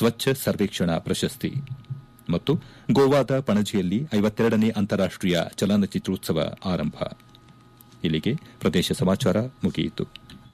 ಸ್ವಚ್ಛ ಸರ್ವೇಕ್ಷಣಾ ಪ್ರಶಸ್ತಿ ಮತ್ತು ಗೋವಾದ ಪಣಜಿಯಲ್ಲಿ ಐವತ್ತೆರಡನೇ ಅಂತಾರಾಷ್ಟೀಯ ಚಲನಚಿತ್ರೋತ್ಸವ ಆರಂಭ ಇಲ್ಲಿಗೆ ಪ್ರದೇಶ ಸಮಾಚಾರ ಮುಗಿಯಿತು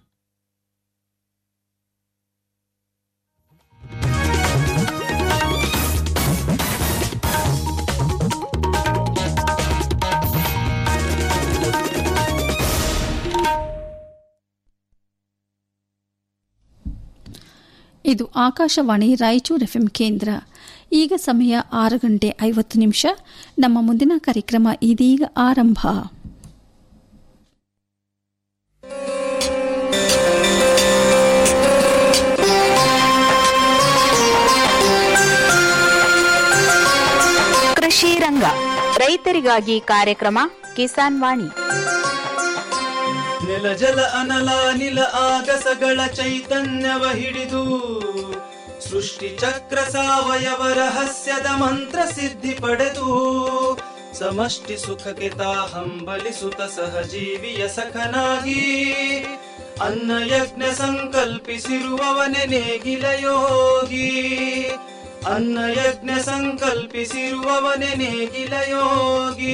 ಇದು ಆಕಾಶವಾಣಿ ರಾಯಚೂರು ಎಫ್ಎಂ ಕೇಂದ್ರ ಈಗ ಸಮಯ ಆರು ಗಂಟೆ ಐವತ್ತು ನಿಮಿಷ ನಮ್ಮ ಮುಂದಿನ ಕಾರ್ಯಕ್ರಮ ಇದೀಗ ಆರಂಭ ಕೃಷಿ ರಂಗ ರೈತರಿಗಾಗಿ ಕಾರ್ಯಕ್ರಮ ಕಿಸಾನ್ ವಾಣಿ ನೆಲ ಜಲ ಅನಲ ನಿಲ ಆಗಸಗಳ ಚೈತನ್ಯವ ಹಿಡಿದು ಸೃಷ್ಟಿ ಚಕ್ರ ಸಾವಯವ ರಹಸ್ಯದ ಮಂತ್ರ ಸಿದ್ಧಿ ಪಡೆದು ಸಮಷ್ಟಿ ಸುಖಕ್ಕೆ ತಾ ಹಂಬಲಿಸುತ್ತ ಸಹಜೀವಿಯ ಸಖನಾಗಿ ಅನ್ನ ಯಜ್ಞ ಸಂಕಲ್ಪಿಸಿರುವವನೆ ನೇಗಿಲ ಯೋಗಿ ಅನ್ನ ಯಜ್ಞ ಸಂಕಲ್ಪಿಸಿರುವವನೆ ನೇಗಿಲ ಯೋಗಿ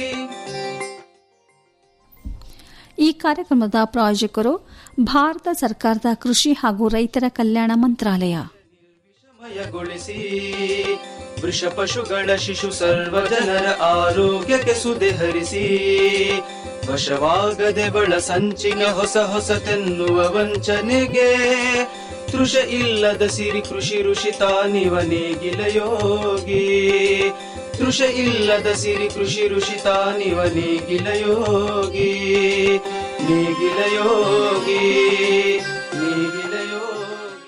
ಈ ಕಾರ್ಯಕ್ರಮದ ಪ್ರಾಯೋಜಕರು ಭಾರತ ಸರ್ಕಾರದ ಕೃಷಿ ಹಾಗೂ ರೈತರ ಕಲ್ಯಾಣ ಮಂತ್ರಾಲಯ ಮಯಗೊಳಿಸಿ ವೃಷ ಪಶುಗಳ ಶಿಶು ಸರ್ವ ಜನರ ಆರೋಗ್ಯಕ್ಕೆ ಸುದೆ ಹರಿಸಿ ವಶವಾಗದೆ ಬಳ ಸಂಚಿನ ಹೊಸ ಹೊಸತೆನ್ನುವ ವಂಚನೆಗೆ ತೃಷ ಇಲ್ಲದ ಸಿರಿ ಕೃಷಿ ಋಷಿ ತಾನಿವ ನೇಗಿಲ ಯೋಗಿ ತೃಷ ಇಲ್ಲದ ಸಿರಿ ಕೃಷಿ ಋಷಿ ತಾನಿವ ನೇಗಿಲ ಯೋಗಿ ನೇಗಿಲ ಯೋಗಿ ನೇಗಿಲ ಯೋಗಿ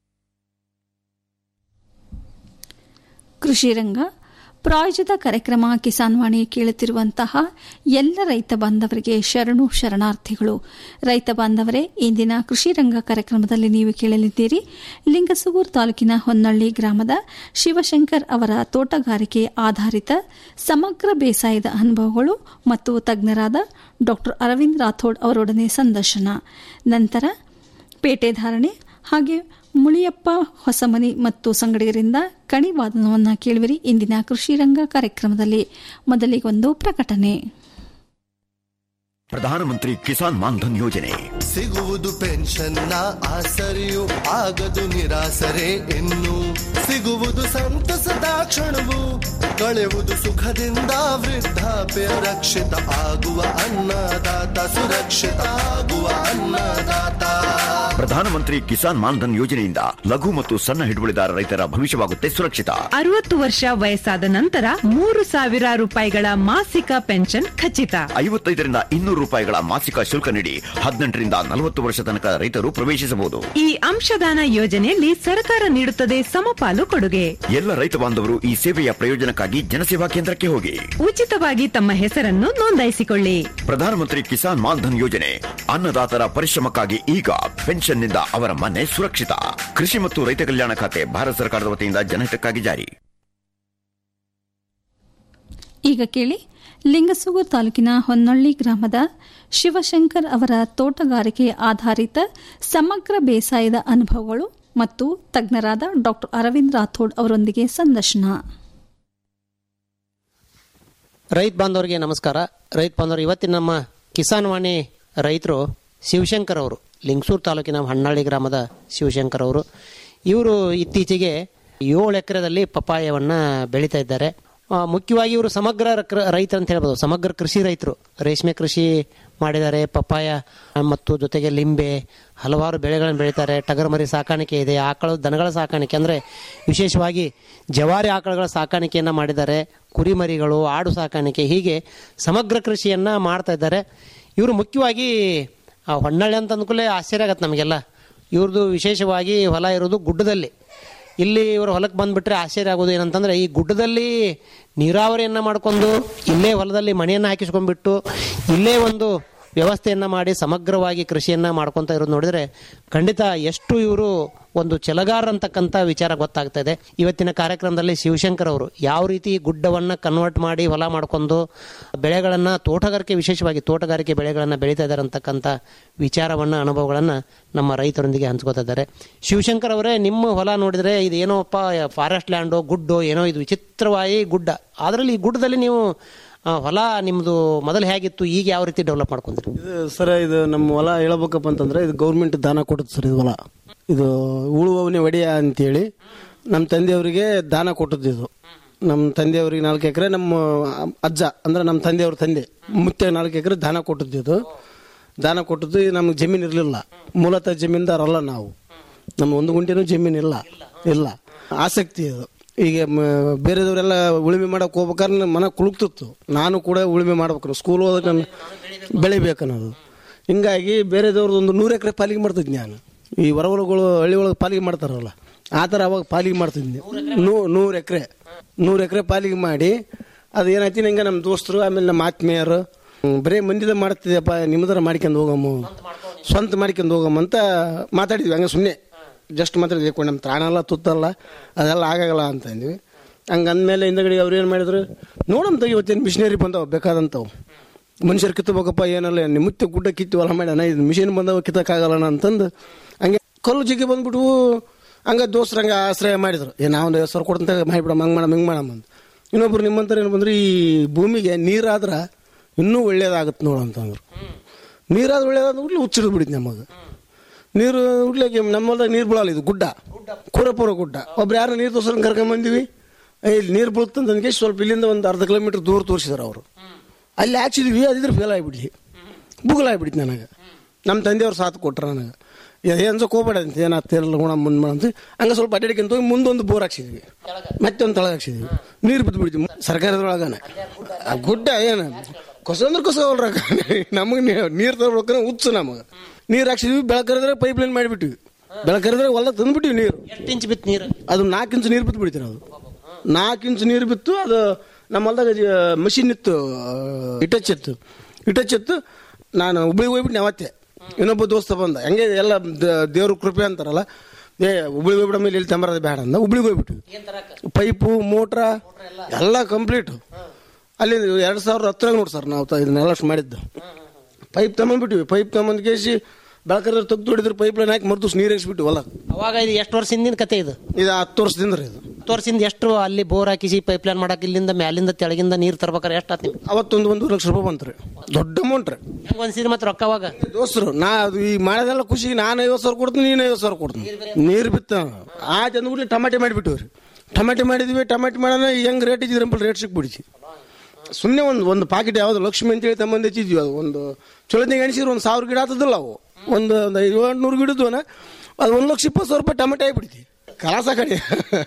ಕೃಷಿ ರಂಗ ಪ್ರಾಯೋಜಿತ ಕಾರ್ಯಕ್ರಮ ಕಿಸಾನ್ ವಾಣಿ ಕೇಳುತ್ತಿರುವಂತಹ ಎಲ್ಲ ರೈತ ಬಾಂಧವರಿಗೆ ಶರಣು ಶರಣಾರ್ಥಿಗಳು ರೈತ ಬಾಂಧವರೇ ಇಂದಿನ ಕೃಷಿ ರಂಗ ಕಾರ್ಯಕ್ರಮದಲ್ಲಿ ನೀವು ಕೇಳಲಿದ್ದೀರಿ ಲಿಂಗಸೂಗೂರು ತಾಲೂಕಿನ ಹೊನ್ನಳ್ಳಿ ಗ್ರಾಮದ ಶಿವಶಂಕರ್ ಅವರ ತೋಟಗಾರಿಕೆ ಆಧಾರಿತ ಸಮಗ್ರ ಬೇಸಾಯದ ಅನುಭವಗಳು ಮತ್ತು ತಜ್ಞರಾದ ಡಾ ಅರವಿಂದ್ ರಾಥೋಡ್ ಅವರೊಡನೆ ಸಂದರ್ಶನ ನಂತರ ಪೇಟೆ ಧಾರಣೆ ಹಾಗೆ ಮುಳಿಯಪ್ಪ ಹೊಸಮನಿ ಮತ್ತು ಸಂಗಡಿಗರಿಂದ ಕಣಿವಾದನವನ್ನು ಕೇಳುವಿರಿ ಇಂದಿನ ಕೃಷಿ ರಂಗ ಕಾರ್ಯಕ್ರಮದಲ್ಲಿ ಮೊದಲಿಗೊಂದು ಪ್ರಕಟಣೆ ಪ್ರಧಾನಮಂತ್ರಿ ಕಿಸಾನ್ ಮಾನ್ಧನ್ ಯೋಜನೆ ಸಿಗುವುದು ಪೆನ್ಷನ್ನ ಆಸರೆಯು ಆಗದು ನಿರಾಸರೆ ಇನ್ನು ಸಿಗುವುದು ಸಂತಸದ ಕ್ಷಣವು ಕಳೆವುದು ಸುಖದಿಂದ ವೃದ್ಧಾಪ್ಯ ರಕ್ಷಿತ ಆಗುವ ಅನ್ನದಾತ ಸುರಕ್ಷಿತ ಆಗುವ ಅನ್ನದಾತ ಪ್ರಧಾನಮಂತ್ರಿ ಕಿಸಾನ್ ಮಾನ್ಧನ್ ಯೋಜನೆಯಿಂದ ಲಘು ಮತ್ತು ಸಣ್ಣ ಹಿಡುವಳಿದಾರ ರೈತರ ಭವಿಷ್ಯವಾಗುತ್ತೆ ಸುರಕ್ಷಿತ ಅರವತ್ತು ವರ್ಷ ವಯಸ್ಸಾದ ನಂತರ ಮೂರು ಸಾವಿರ ರೂಪಾಯಿಗಳ ಮಾಸಿಕ ಪೆನ್ಷನ್ ಖಚಿತ ಐವತ್ತೈದರಿಂದ ಇನ್ನೂರು ರೂಪಾಯಿಗಳ ಮಾಸಿಕ ಶುಲ್ಕ ನೀಡಿ ಹದಿನೆಂಟರಿಂದ ನಲವತ್ತು ವರ್ಷ ತನಕ ರೈತರು ಪ್ರವೇಶಿಸಬಹುದು ಈ ಅಂಶದಾನ ಯೋಜನೆಯಲ್ಲಿ ಸರ್ಕಾರ ನೀಡುತ್ತದೆ ಸಮಪಾಲು ಕೊಡುಗೆ ಎಲ್ಲ ರೈತ ಬಾಂಧವರು ಈ ಸೇವೆಯ ಪ್ರಯೋಜನಕ್ಕಾಗಿ ಜನಸೇವಾ ಕೇಂದ್ರಕ್ಕೆ ಹೋಗಿ ಉಚಿತವಾಗಿ ತಮ್ಮ ಹೆಸರನ್ನು ನೋಂದಾಯಿಸಿಕೊಳ್ಳಿ ಪ್ರಧಾನಮಂತ್ರಿ ಕಿಸಾನ್ ಮಾನ್ಧನ್ ಯೋಜನೆ ಅನ್ನದಾತರ ಪರಿಶ್ರಮಕ್ಕಾಗಿ ಈಗ ಪೆನ್ಷನ್ನಿಂದ ಅವರ ಮನೆ ಸುರಕ್ಷಿತ ಕೃಷಿ ಮತ್ತು ರೈತ ಕಲ್ಯಾಣ ಖಾತೆ ಭಾರತ ಸರ್ಕಾರದ ವತಿಯಿಂದ ಜನಹಿತಕ್ಕಾಗಿ ಜಾರಿ ಈಗ ಕೇಳಿ ಲಿಂಗಸೂಗೂರು ತಾಲೂಕಿನ ಹೊನ್ನಳ್ಳಿ ಗ್ರಾಮದ ಶಿವಶಂಕರ್ ಅವರ ತೋಟಗಾರಿಕೆ ಆಧಾರಿತ ಸಮಗ್ರ ಬೇಸಾಯದ ಅನುಭವಗಳು ಮತ್ತು ತಜ್ಞರಾದ ಡಾ ಅರವಿಂದ್ ರಾಥೋಡ್ ಅವರೊಂದಿಗೆ ಸಂದರ್ಶನ ರೈತ ಬಾಂಧವರಿಗೆ ನಮಸ್ಕಾರ ರೈತ ಬಾಂಧವರು ಇವತ್ತಿನ ನಮ್ಮ ಕಿಸಾನ್ ವಾಣಿ ರೈತರು ಶಿವಶಂಕರ್ ಅವರು ಲಿಂಗಸೂರು ತಾಲೂಕಿನ ಹಣ್ಣಾಳಿ ಗ್ರಾಮದ ಶಿವಶಂಕರ್ ಅವರು ಇವರು ಇತ್ತೀಚೆಗೆ ಏಳು ಎಕರೆದಲ್ಲಿ ಪಪ್ಪಾಯವನ್ನು ಬೆಳೀತಾ ಇದ್ದಾರೆ ಆ, ಮುಖ್ಯವಾಗಿ ಇವರು ಸಮಗ್ರ ರಕ- ರೈತರು ಅಂತ ಹೇಳ್ಬೋದು ಸಮಗ್ರ ಕೃಷಿ ರೈತರು ರೇಷ್ಮೆ ಕೃಷಿ ಮಾಡಿದ್ದಾರೆ ಪಪ್ಪಾಯ ಮತ್ತು ಜೊತೆಗೆ ಲಿಂಬೆ ಹಲವಾರು ಬೆಳೆಗಳನ್ನು ಬೆಳೀತಾರೆ ಟಗರುಮರಿ ಸಾಕಾಣಿಕೆ ಇದೆ ಆಕಳು ದನಗಳ ಸಾಕಾಣಿಕೆ ಅಂದರೆ ವಿಶೇಷವಾಗಿ ಜವಾರಿ ಆಕಳುಗಳ ಸಾಕಾಣಿಕೆಯನ್ನು ಮಾಡಿದ್ದಾರೆ ಕುರಿಮರಿಗಳು ಆಡು ಸಾಕಾಣಿಕೆ ಹೀಗೆ ಸಮಗ್ರ ಕೃಷಿಯನ್ನು ಮಾಡ್ತಾ ಇದ್ದಾರೆ ಇವರು ಮುಖ್ಯವಾಗಿ ಆ ಹೊನ್ನಳ್ಳಿ ಅಂತ ಅಂದ್ಕೂಲೇ ಆಶ್ಚರ್ಯ ಆಗತ್ತೆ ನಮಗೆಲ್ಲ ಇವ್ರದ್ದು ವಿಶೇಷವಾಗಿ ಹೊಲ ಇರೋದು ಗುಡ್ಡದಲ್ಲಿ ಇಲ್ಲಿ ಇವರು ಹೊಲಕ್ಕೆ ಬಂದುಬಿಟ್ರೆ ಆಶ್ಚರ್ಯ ಆಗೋದು ಏನಂತಂದರೆ ಈ ಗುಡ್ಡದಲ್ಲಿ ನೀರಾವರಿಯನ್ನು ಮಾಡ್ಕೊಂಡು ಇಲ್ಲೇ ಹೊಲದಲ್ಲಿ ಮನೆಯನ್ನು ಹಾಕಿಸ್ಕೊಂಡ್ಬಿಟ್ಟು ಇಲ್ಲೇ ಒಂದು ವ್ಯವಸ್ಥೆಯನ್ನ ಮಾಡಿ ಸಮಗ್ರವಾಗಿ ಕೃಷಿಯನ್ನ ಮಾಡ್ಕೊಂತ ಇರೋದು ನೋಡಿದ್ರೆ ಖಂಡಿತ ಎಷ್ಟು ಇವರು ಒಂದು ಛಲಗಾರ ಅಂತಕ್ಕಂಥ ವಿಚಾರ ಗೊತ್ತಾಗ್ತಾ ಇದೆ ಇವತ್ತಿನ ಕಾರ್ಯಕ್ರಮದಲ್ಲಿ ಶಿವಶಂಕರ್ ಅವರು ಯಾವ ರೀತಿ ಗುಡ್ಡವನ್ನ ಕನ್ವರ್ಟ್ ಮಾಡಿ ಹೊಲ ಮಾಡ್ಕೊಂಡು ಬೆಳೆಗಳನ್ನ ತೋಟಗಾರಿಕೆ ವಿಶೇಷವಾಗಿ ತೋಟಗಾರಿಕೆ ಬೆಳೆಗಳನ್ನ ಬೆಳೀತಾ ಇದ್ದಾರೆ ಅಂತಕ್ಕಂಥ ವಿಚಾರವನ್ನ ಅನುಭವಗಳನ್ನ ನಮ್ಮ ರೈತರೊಂದಿಗೆ ಹಂಚ್ಕೋತಾ ಇದ್ದಾರೆ ಶಿವಶಂಕರ್ ಅವರೇ ನಿಮ್ಮ ಹೊಲ ನೋಡಿದ್ರೆ ಇದು ಏನೋಪ್ಪ ಫಾರೆಸ್ಟ್ ಲ್ಯಾಂಡು ಗುಡ್ಡು ಏನೋ ಇದು ವಿಚಿತ್ರವಾಗಿ ಗುಡ್ಡ ಅದರಲ್ಲಿ ಈ ಗುಡ್ಡದಲ್ಲಿ ನೀವು ಆ, ಹೊಲ ನಿಮ್ದು ಮೊದಲು ಹೇಗಿತ್ತು ಈಗ ಯಾವ ರೀತಿ ಡೆವಲಪ್ ಮಾಡ್ಕೊಂಡ್ರಿ ಇದು ಸರ್ ಇದು ನಮ್ಮ ಹೊಲ ಹೇಳ್ಬೇಕಪ್ಪ ಅಂತಂದ್ರೆ ಇದು ಗೌರ್ಮೆಂಟ್ ದಾನ ಕೊಡುತ್ತೆ ಸರ್ ಇದು ಹೊಲ ಇದು ಉಳುವವನೇ ಒಡೆಯ ಅಂತೇಳಿ ನಮ್ಮ ತಂದೆಯವರಿಗೆ ದಾನ ಕೊಟ್ಟದ್ದು ಇದು ನಮ್ಮ ತಂದೆಯವರಿಗೆ ನಾಲ್ಕು ಎಕರೆ ನಮ್ಮ ಅಜ್ಜ ಅಂದ್ರೆ ನಮ್ಮ ತಂದೆಯವ್ರ ತಂದೆ ಮುತ್ತೆ ನಾಲ್ಕು ಎಕರೆ ದಾನ ಕೊಟ್ಟದ್ದು ಇದು ದಾನ ಕೊಟ್ಟದ್ದು ಇದು ನಮ್ಗೆ ಜಮೀನು ಇರಲಿಲ್ಲ ಮೂಲತಃ ಜಮೀನ್ದಾರಲ್ಲ ನಾವು ನಮ್ಮ ಒಂದು ಗುಂಟೆನೂ ಜಮೀನು ಇಲ್ಲ ಇಲ್ಲ ಆಸಕ್ತಿ ಇದು ಈಗ ಮ- ಬೇರೆದವರೆಲ್ಲ ಉಳುಮೆ ಮಾಡಕ್ ಹೋಗ್ಬೇಕಾದ್ರೆ ನನ್ನ ಮನ ಕುಳುಕ್ತಿತ್ತು ನಾನು ಕೂಡ ಉಳುಮೆ ಮಾಡ್ಬೇಕು ಸ್ಕೂಲ್ ಹೋದಕ್ಕೆ ನಾನು ಬೆಳಿಬೇಕನ್ನೋದು ಹಿಂಗಾಗಿ ಬೇರೆದವ್ರದ್ದು ಒಂದು ನೂರು ಎಕರೆ ಪಾಲಿಗೆ ಮಾಡ್ತಿದ್ದೆ ನಾನು ಈ ಹೊರವಲಗಳು ಹಳ್ಳಿ ಒಳಗೆ ಪಾಲಿಗೆ ಮಾಡ್ತಾರಲ್ಲ ಆ ಥರ ಅವಾಗ ಪಾಲಿಗೆ ಮಾಡ್ತಿದ್ದೆ ನೂ ನೂರು ಎಕರೆ ನೂರು ಎಕರೆ ಪಾಲಿಗೆ ಮಾಡಿ ಅದು ಏನಾಯ್ತು ಹಿಂಗೆ ನಮ್ಮ ದೋಸ್ತರು ಆಮೇಲೆ ನಮ್ಮ ಆತ್ಮೀಯರು ಹ್ಮ್, ಬರೀ ಮಂದಿದ ಮಾಡ್ತಿದ್ಯಪ್ಪ ನಿಮ್ಮದರ ಮಾಡ್ಕೊಂಡು ಹೋಗಮ್ಮ ಸ್ವಂತ ಮಾಡ್ಕೊಂಡು ಹೋಗಮ್ಮ ಅಂತ ಮಾತಾಡಿದ್ವಿ ಹಂಗೆ ಸುಮ್ಮನೆ ಜಸ್ಟ್ ಮಾತಾಡಿದ್ವಿ ಯಾಕೆ ನಮ್ಮ ತ್ರಾಣಲ್ಲ ತುತ್ತಲ್ಲ ಅದೆಲ್ಲ ಆಗಾಗಲ್ಲ ಅಂತ ಅಂದ್ವಿ ಹಂಗೆ ಅಂದಮೇಲೆ ಹಿಂದಗಡೆ ಅವ್ರು ಏನು ಮಾಡಿದ್ರು ನೋಡಮ್ ತೆಗಿ ಇವತ್ತೇನು ಮಿಷಿನರಿ ಬಂದವ ಬೇಕಾದಂಥವು ಮನುಷ್ಯರು ಕಿತ್ತಬೇಕಪ್ಪ ಏನಲ್ಲ ನಿಮ್ಮತ್ತೆ ಗುಡ್ಡ ಕಿತ್ತಿ ಹೊಲ ಮಾಡ್ಯಾನ ಇದು ಮಿಷಿನ್ ಬಂದವ ಕಿತ್ತಕ್ಕಾಗಲ್ಲ ಅಂತಂದು ಹಂಗೆ ಕಲ್ಲು ಜಿಗ್ಗೆ ಬಂದ್ಬಿಟ್ಟು ಹಂಗೆ ದೋಸ್ರು ಹಂಗೆ ಆಶ್ರಯ ಮಾಡಿದ್ರು ಏ ನಾವು ಒಂದು ಸಾವಿರ ಕೊಡ್ತಂತ ಮಾಡಿಬಿಡಮ್ಮ ಹಂಗೆ ಮಾಡಮ್ಮ ಹಿಂಗೆ ಮಾಡಮ್ಮ ಅಂತ ಇನ್ನೊಬ್ರು ನಿಮ್ಮಂತರ ಏನು ಬಂದ್ರೆ ಈ ಭೂಮಿಗೆ ನೀರಾದ್ರೆ ಇನ್ನೂ ಒಳ್ಳೇದಾಗತ್ತೆ ನೋಡು ಅಂತಂದ್ರು ನೀರಾದ್ರೆ ಒಳ್ಳೇದಾದ ಉಡ್ಲಿ ಹುಚ್ಚಿಡಿದು ಬಿಡಿದ್ ನಮಗೆ ನೀರು ಉಡ್ಲಿಕ್ಕೆ ನಮ್ಮಲ್ದಾಗ ನೀರು ಬೀಳಲ್ಲ ಇದು ಗುಡ್ಡ ಕೂರಪುರ ಗುಡ್ಡ ಒಬ್ರು ಯಾರು ನೀರು ತೋರ್ಸ್ಕೊಂಡು ಕರ್ಕೊಂಡ್ ಬಂದಿವಿ ಏ, ಇಲ್ಲಿ ನೀರು ಬೀಳುತ್ತಂತ ಅನ್ಕೆ ಸ್ವಲ್ಪ ಇಲ್ಲಿಂದ ಒಂದು ಅರ್ಧ ಕಿಲೋಮೀಟರ್ ದೂರ ತೋರಿಸಿದ್ರು ಅವರು ಅಲ್ಲಿ ಹಾಕ್ಸಿದ್ವಿ ಅದಿದ್ರೆ ಫೇಲ್ ಆಗಿಬಿಡ್ಲಿ ಬುಗಲ್ ಆಗಿಬಿಡ್ತು ನನಗೆ ನಮ್ಮ ತಂದೆಯವ್ರು ಸಾಥ್ ಕೊಟ್ರು ನನಗೆ ಏನ್ಸಕ್ ಹೋಗ್ಬೇಡ ಅಂತ ಏನಾಗ್ತಿರಲ್ಲ ಗುಣ ಮುಂದೆ ಮಾಡಂತ ಹಂಗೆ ಸ್ವಲ್ಪ ಅಡ್ಡಾಡಿಕೊಂತ ಹೋಗಿ ಮುಂದೊಂದು ಬೋರ್ ಹಾಕ್ಸಿದ್ವಿ ಮತ್ತೆ ಒಂದು ತಳಗ ಹಾಕ್ಸಿದ್ವಿ ನೀರು ಬಿದ್ದು ಬಿಡ್ತೀವಿ ಸರ್ಕಾರದೊಳಗನ ಆ ಗುಡ್ಡ ಏನು ಕೊಸ ಅಂದ್ರೆ ಕೊಸ ಹೊಲ್ರಾಕ ನಮಗೆ ನೀರು ತರ್ಬೇಕಂದ್ರೆ ಹುಚ್ಚು ನಮಗೆ ನೀರು ಹಾಕ್ಸಿದ್ವಿ ಬೆಳಕರಿದ್ರೆ ಪೈಪ್ ಲೈನ್ ಮಾಡಿಬಿಟ್ವಿ ಬೆಳಕರಿದ್ರೆ ಹೊಲ ತಂದ್ಬಿಟ್ಟಿವಿ ನೀರು ಎಷ್ಟು ಇಂಚ್ ಬಿತ್ತು ನೀರು ಅದು ನಾಲ್ಕು ಇಂಚು ನೀರು ಬಿತ್ತು ಬಿಡ್ತೀವಿ ಅದು ನಾಲ್ಕು ಇಂಚು ನೀರು ಬಿತ್ತು ಅದು ನಮ್ಮ ಹೊಲ್ದಾಗ ಮಷಿನ್ ಇತ್ತು ಇಟಚ್ ಇತ್ತು ಇಟಚ್ ಇತ್ತು ನಾನು ಹುಬ್ಳಿಗೆ ಹೋಗ್ಬಿಟ್ಟು ಅವತ್ತೆ ಇನ್ನೊಬ್ಬ ದೋಸ್ತ ಬಂದ ಹಂಗೆ ಎಲ್ಲ ದ- ದೇವ್ರ ಕೃಪೆ ಅಂತಾರಲ್ಲ ಏ ಹುಬ್ಳಿಗೆ ಹೋಗ್ಬಿಡ ಮೇಲೆ ಇಲ್ಲಿ ತಂಬರೋದು ಬೇಡ ಅಂದ ಹುಬ್ಳಿಗೆ ಹೋಗ್ಬಿಟ್ಟು ಪೈಪು ಮೋಟ್ರ ಎಲ್ಲ ಕಂಪ್ಲೀಟ್ ಅಲ್ಲಿ ಎರಡು ಸಾವಿರದ ಹತ್ತರಾಗ ನೋಡಿ ಸರ್ ನಾವು ತ- ಇದನ್ನೆಲ್ಲ ಅಷ್ಟು ಮಾಡಿದ್ದು ಪೈಪ್ ತಗೊಂಡ್ಬಿಟ್ವಿ ಪೈಪ್ ತಗೊಂಡ್ ಕೇಸಿ ಬೆಳಕರ ತೆಗ್ದು ಹೊಡಿದ್ರೆ ಪೈಪ್ ಲೈನ್ ಹಾಕಿ ಮರ್ದು ನೀರು ಹಾಕ್ಸ್ಬಿಟ್ಟು ಹೊಲ ಅವಾಗ ಇದು ಎಷ್ಟು ವರ್ಷ ಹಿಂದಿನ ಕತೆ ಇದು ಇದು ಹತ್ತು ವರ್ಷದಿಂದ ರೀ ಇದು ಹತ್ತು ವರ್ಷದಿಂದ ಎಷ್ಟು ಅಲ್ಲಿ ಬೋರ್ ಹಾಕಿಸಿ ಪೈಪ್ ಲೈನ್ ಮಾಡಕ್ ಇಲ್ಲಿಂದ ಮ್ಯಾಲಿಂದ ತೆಳಗಿಂದ ನೀರು ತರ್ಬೇಕಾರೆ ಎಷ್ಟು ಆತ್ ನಿಮ್ಗೆ ಅವತ್ತೊಂದು ಒಂದು ಲಕ್ಷ ರೂಪಾಯಿ ಬಂತ್ರಿ ದೊಡ್ಡ ಅಮೌಂಟ್ ರೀ ಹೆಂಗ್ ಅನ್ಸಿದ್ರಿ ಮತ್ತೆ ರೊಕ್ಕ ಅವಾಗ ದೋಸ್ತರು ನಾ ಅದು ಈ ಮಾಡೋದೆಲ್ಲ ಖುಷಿ ನಾನು ಐವತ್ತು ಸಾವಿರ ಕೊಡ್ತೀನಿ ನೀನು ಐವತ್ತು ಸಾವಿರ ಕೊಡ್ತೀನಿ ನೀರು ಬಿತ್ತ ಆ ಚಂದ್ಬಿಡ್ಲಿ ಟಮಾಟೆ ಮಾಡಿಬಿಟ್ಟಿವಿ ರೀ ಟಮಾಟೆ ಮಾಡಿದ್ವಿ ಟಮಾಟೆ ಮಾಡೋಣ ಹೆಂಗ್ ರೇಟ್ ಇದ್ರಿ ಅಂಪಲ್ ರೇಟ್ ಸಿಕ್ಬಿಡಿಸಿ ಸುಮ್ಮನೆ ಒಂದು ಒಂದು ಪಾಕೆಟ್ ಯಾವ್ದು ಲಕ್ಷ್ಮಿ ಅಂತೇಳಿ ತಮ್ಮಂದು ಹೆಚ್ಚಿದ್ವಿ ಅದು ಒಂದು ಚೊಳತಿಗೆ ಎಣಿಸಿದ್ರೆ ಒಂದು ಸಾವಿರ ಗಿಡ ಆಗ್ತದಲ್ಲ ಅವು ಒಂದು ಒಂದು ಏಳ್ನೂರು ಗಿಡದ್ವನ ಅದು ಒಂದು ಲಕ್ಷ ಇಪ್ಪತ್ತು ಸಾವಿರ ರೂಪಾಯಿ ಟಮಾಟೆ ಆಗಿಬಿಡ್ತಿ ಕಲಾಸ ಕಡೆ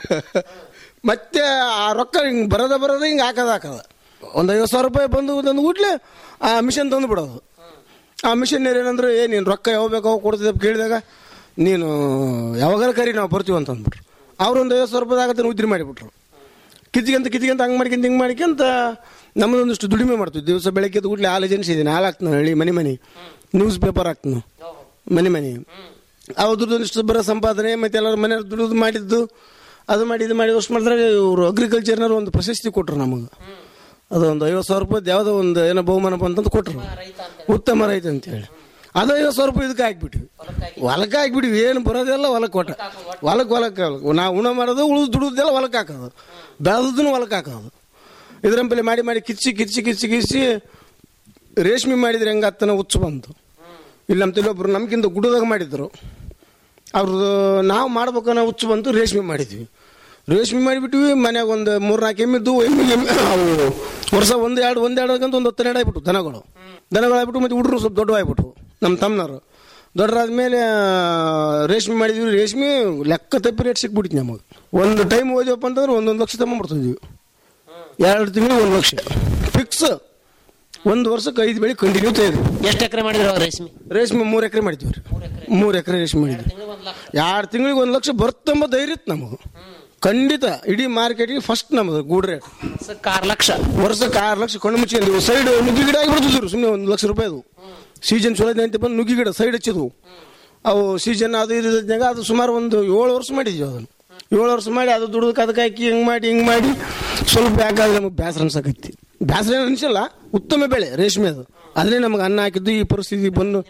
ಮತ್ತೆ ಆ ರೊಕ್ಕ ಹಿಂಗೆ ಬರೋದ ಬರೋದ ಹಿಂಗೆ ಹಾಕೋದು ಹಾಕೋದ ಒಂದು ಐವತ್ತು ಸಾವಿರ ರೂಪಾಯಿ ಬಂದು ಒಂದು ಊಟ್ಲೆ ಆ ಮಿಷನ್ ತಂದು ಬಿಡೋದು ಆ ಮಿಷನ್ ಏನಂದ್ರೆ ಏ ನೀನು ರೊಕ್ಕ ಯಾವ ಬೇಕು ಅವಾಗ ಕೊಡ್ತಿದ್ದೆ ಅಂತ ಕೇಳಿದಾಗ ನೀನು ಯಾವಾಗಾರ ಕರಿ ನಾವು ಬರ್ತೀವಿ ಅಂತ ಅಂದ್ಬಿಟ್ರು ಅವ್ರೊಂದು ಐವತ್ತು ಸಾವಿರ ರೂಪಾಯಿ ಆಗತ್ತೆ ಉದ್ರಿ ಮಾಡಿಬಿಟ್ರು ಕಿತ್ಕೊಂತ ಕಿತ್ಕೊಂತ ಹಂಗೆ ಮಾಡ್ಕೊಂತ ಹಿಂಗೆ ಮಾಡ್ಕೊಂತ ನಮ್ಮದೊಂದಿಷ್ಟು ದುಡಿಮೆ ಮಾಡ್ತೀವಿ ದಿವಸ ಬೆಳಗ್ಗೆ ಊಟ್ಲೆ ಹಾಲು ಏಜೆನ್ಸಿ ಇದೆ ಹಾಲು ಹಾಕ್ತಾನೆ ಹೇಳಿ ಮನೆ ಮನೆ ನ್ಯೂಸ್ ಪೇಪರ್ ಹಾಕ್ತಾನೆ ಮನೆ ಮನೆ ಅವ್ರದ್ದು ಒಂದಿಷ್ಟು ಬರೋ ಸಂಪಾದನೆ ಮತ್ತೆ ಎಲ್ಲರ ಮನೆಯವ್ರು ದುಡಿದು ಮಾಡಿದ್ದು ಅದು ಮಾಡಿ ಇದು ಮಾಡಿ ಅಷ್ಟು ಮಾಡಿದ್ರೆ ಇವರು ಅಗ್ರಿಕಲ್ಚರ್ನವ್ರು ಒಂದು ಪ್ರಶಸ್ತಿ ಕೊಟ್ರು ನಮಗೆ ಅದೊಂದು ಐವತ್ತು ಸಾವಿರ ರೂಪಾಯಿ ಯಾವುದೋ ಒಂದು ಏನೋ ಬಹುಮಾನ ಬಂತಂತ ಕೊಟ್ರು ಉತ್ತಮ ರೈತ ಅಂತೇಳಿ ಅದು ಐವತ್ತು ಸಾವಿರ ರೂಪಾಯಿ ಇದಕ್ಕೆ ಹಾಕ್ಬಿಟ್ವಿ ಹೊಲಕ್ಕೆ ಹಾಕ್ಬಿಟ್ವಿ ಏನು ಬರೋದೆಲ್ಲ ಹೊಲಕ್ಕೆ ಕೊಟ್ಟ ಹೊಲಕ್ಕೆ ಹೊಲಕ್ಕೆ ನಾವು ಉಣ ಮಾಡೋದು ಉಳಿದು ದುಡಿದೆಲ್ಲ ಹೊಲಕ್ಕೆ ಹಾಕೋದು ಬೆಳೆದನ್ನು ಹೊಲಕ್ಕೆ ಹಾಕೋದು ಇದ್ರಂಪಲ್ಲಿ ಮಾಡಿ ಮಾಡಿ ಕಿಚ್ಚಿ ಕಿಚ್ಚಿ ಕಿಚ್ಚಿ ಕಿಚ್ಚಿ ರೇಷ್ಮೆ ಮಾಡಿದ್ರೆ ಹೆಂಗೆ ಹತ್ತನ ಹುಚ್ಚು ಬಂತು ಇಲ್ಲಿ ನಮ್ಮ ತಿಳಿಯೊಬ್ರು ನಮ್ಗಿಂತ ಗುಡ್ಡದಾಗ ಮಾಡಿದ್ರು ಅವ್ರದ್ದು ನಾವು ಮಾಡ್ಬೇಕನ್ನೋ ಹುಚ್ಚು ಬಂತು ರೇಷ್ಮೆ ಮಾಡಿದ್ವಿ ರೇಷ್ಮೆ ಮಾಡಿಬಿಟ್ವಿ ಮನ್ಯಾಗ ಒಂದು ಮೂರ್ನಾಲ್ಕು ಎಮ್ಮಿದ್ದು ಎಮ್ಮೆ ಎಮ್ಮೆ ಅವು ವರ್ಷ ಒಂದು ಎರಡು ಒಂದು ಎರಡು ಅಂತ ಒಂದು ಹತ್ತೆರಡು ಆಗ್ಬಿಟ್ಟು ದನಗಳು ದನಗಳು ಆಗ್ಬಿಟ್ಟು ಮತ್ತೆ ಹುಡುಗರು ಸ್ವಲ್ಪ ದೊಡ್ಡವಾಗ್ಬಿಟ್ಟು ನಮ್ಮ ತಮ್ಮನವರು ದೊಡ್ಡರಾದ್ಮೇಲೆ ರೇಷ್ಮೆ ಮಾಡಿದ್ವಿ ರೇಷ್ಮೆ ಲೆಕ್ಕ ತಪ್ಪಿ ರೇಟ್ ಸಿಕ್ಬಿಟ್ಟಿತ್ತು ನಮಗೆ ಒಂದು ಟೈಮ್ ಓದಿವಪ್ಪ ಅಂತಂದ್ರೆ ಒಂದೊಂದು ಲಕ್ಷ ತಗೊಂಡ್ಬಿಡ್ತಿದ್ವಿ ಎರಡು ತಿಂಗಳು ಒಂದು ಲಕ್ಷ ಫಿಕ್ಸ್ ಒಂದು ವರ್ಷಕ್ಕೆ ಐದು ಬೆಳೆ ಕಂಟಿನ್ಯೂ ತೆಗೆದ್ವಿ ಎಷ್ಟು ಎಕರೆ ಮಾಡಿದ್ರು ಅವಾಗ ರೇಷ್ಮೆ ರೇಷ್ಮೆ ಮೂರು ಎಕರೆ ಮಾಡಿದ್ವಿ ರೀ ಮೂರು ಎಕರೆ ರೇಷ್ಮೆ ಮಾಡಿದ್ವಿ ಎರಡು ತಿಂಗಳಿಗೆ ಒಂದು ಲಕ್ಷ ಬರ್ತಂಬ ಧೈರ್ಯ ಇತ್ತು ನಮಗೆ ಖಂಡಿತ ಇಡೀ ಮಾರ್ಕೆಟಿಗೆ ಫಸ್ಟ್ ನಮ್ಮದು ಗೂಡ್ ರೇಟ್ ಆರು ಲಕ್ಷ ವರ್ಷಕ್ಕೆ ಆರು ಲಕ್ಷ ಕಣ್ಣು ಮುಚ್ಕೊಂಡಿವು ಸೈಡ್ ನುಗ್ಗಿ ಗಿಡ ಆಗಿಬಿಡ್ತಿದ್ರು ಸುಮ್ಮನೆ ಒಂದು ಲಕ್ಷ ರೂಪಾಯಿ ಅದು ಸೀಸನ್ ಚಲೋ ಐತೆ ಅಂತ ಬಂದು ನುಗ್ಗಿ ಗಿಡ ಸೈಡ್ ಹಚ್ಚಿದ್ವು ಅವು ಸೀಸನ್ ಅದು ಇದು ಇದ್ದಾಗ ಅದು ಸುಮಾರು ಒಂದು ಏಳು ವರ್ಷ ಮಾಡಿದ್ವಿ ಅದನ್ನು ಏಳು ವರ್ಷ ಮಾಡಿ ಅದು ದುಡ್ದಕ್ಕೆ ಅದಕ್ಕೆ ಹಾಕಿ ಹಿಂಗೆ ಮಾಡಿ ಹಿಂಗೆ ಮಾಡಿ ಸ್ವಲ್ಪ ಯಾಕಾದ್ರೆ ನಮಗೆ ಬೇಸರ ಅನ್ಸಕೈತಿ ಬೇಸರ ಏನು ಅನ್ಸಲ್ಲ ಉತ್ತಮ ಬೆಳೆ ರೇಷ್ಮೆ ಅದು ಅದೇ ನಮಗೆ ಅನ್ನ ಹಾಕಿದ್ದು ಈ ಪರಿಸ್ಥಿತಿ ಬಂದು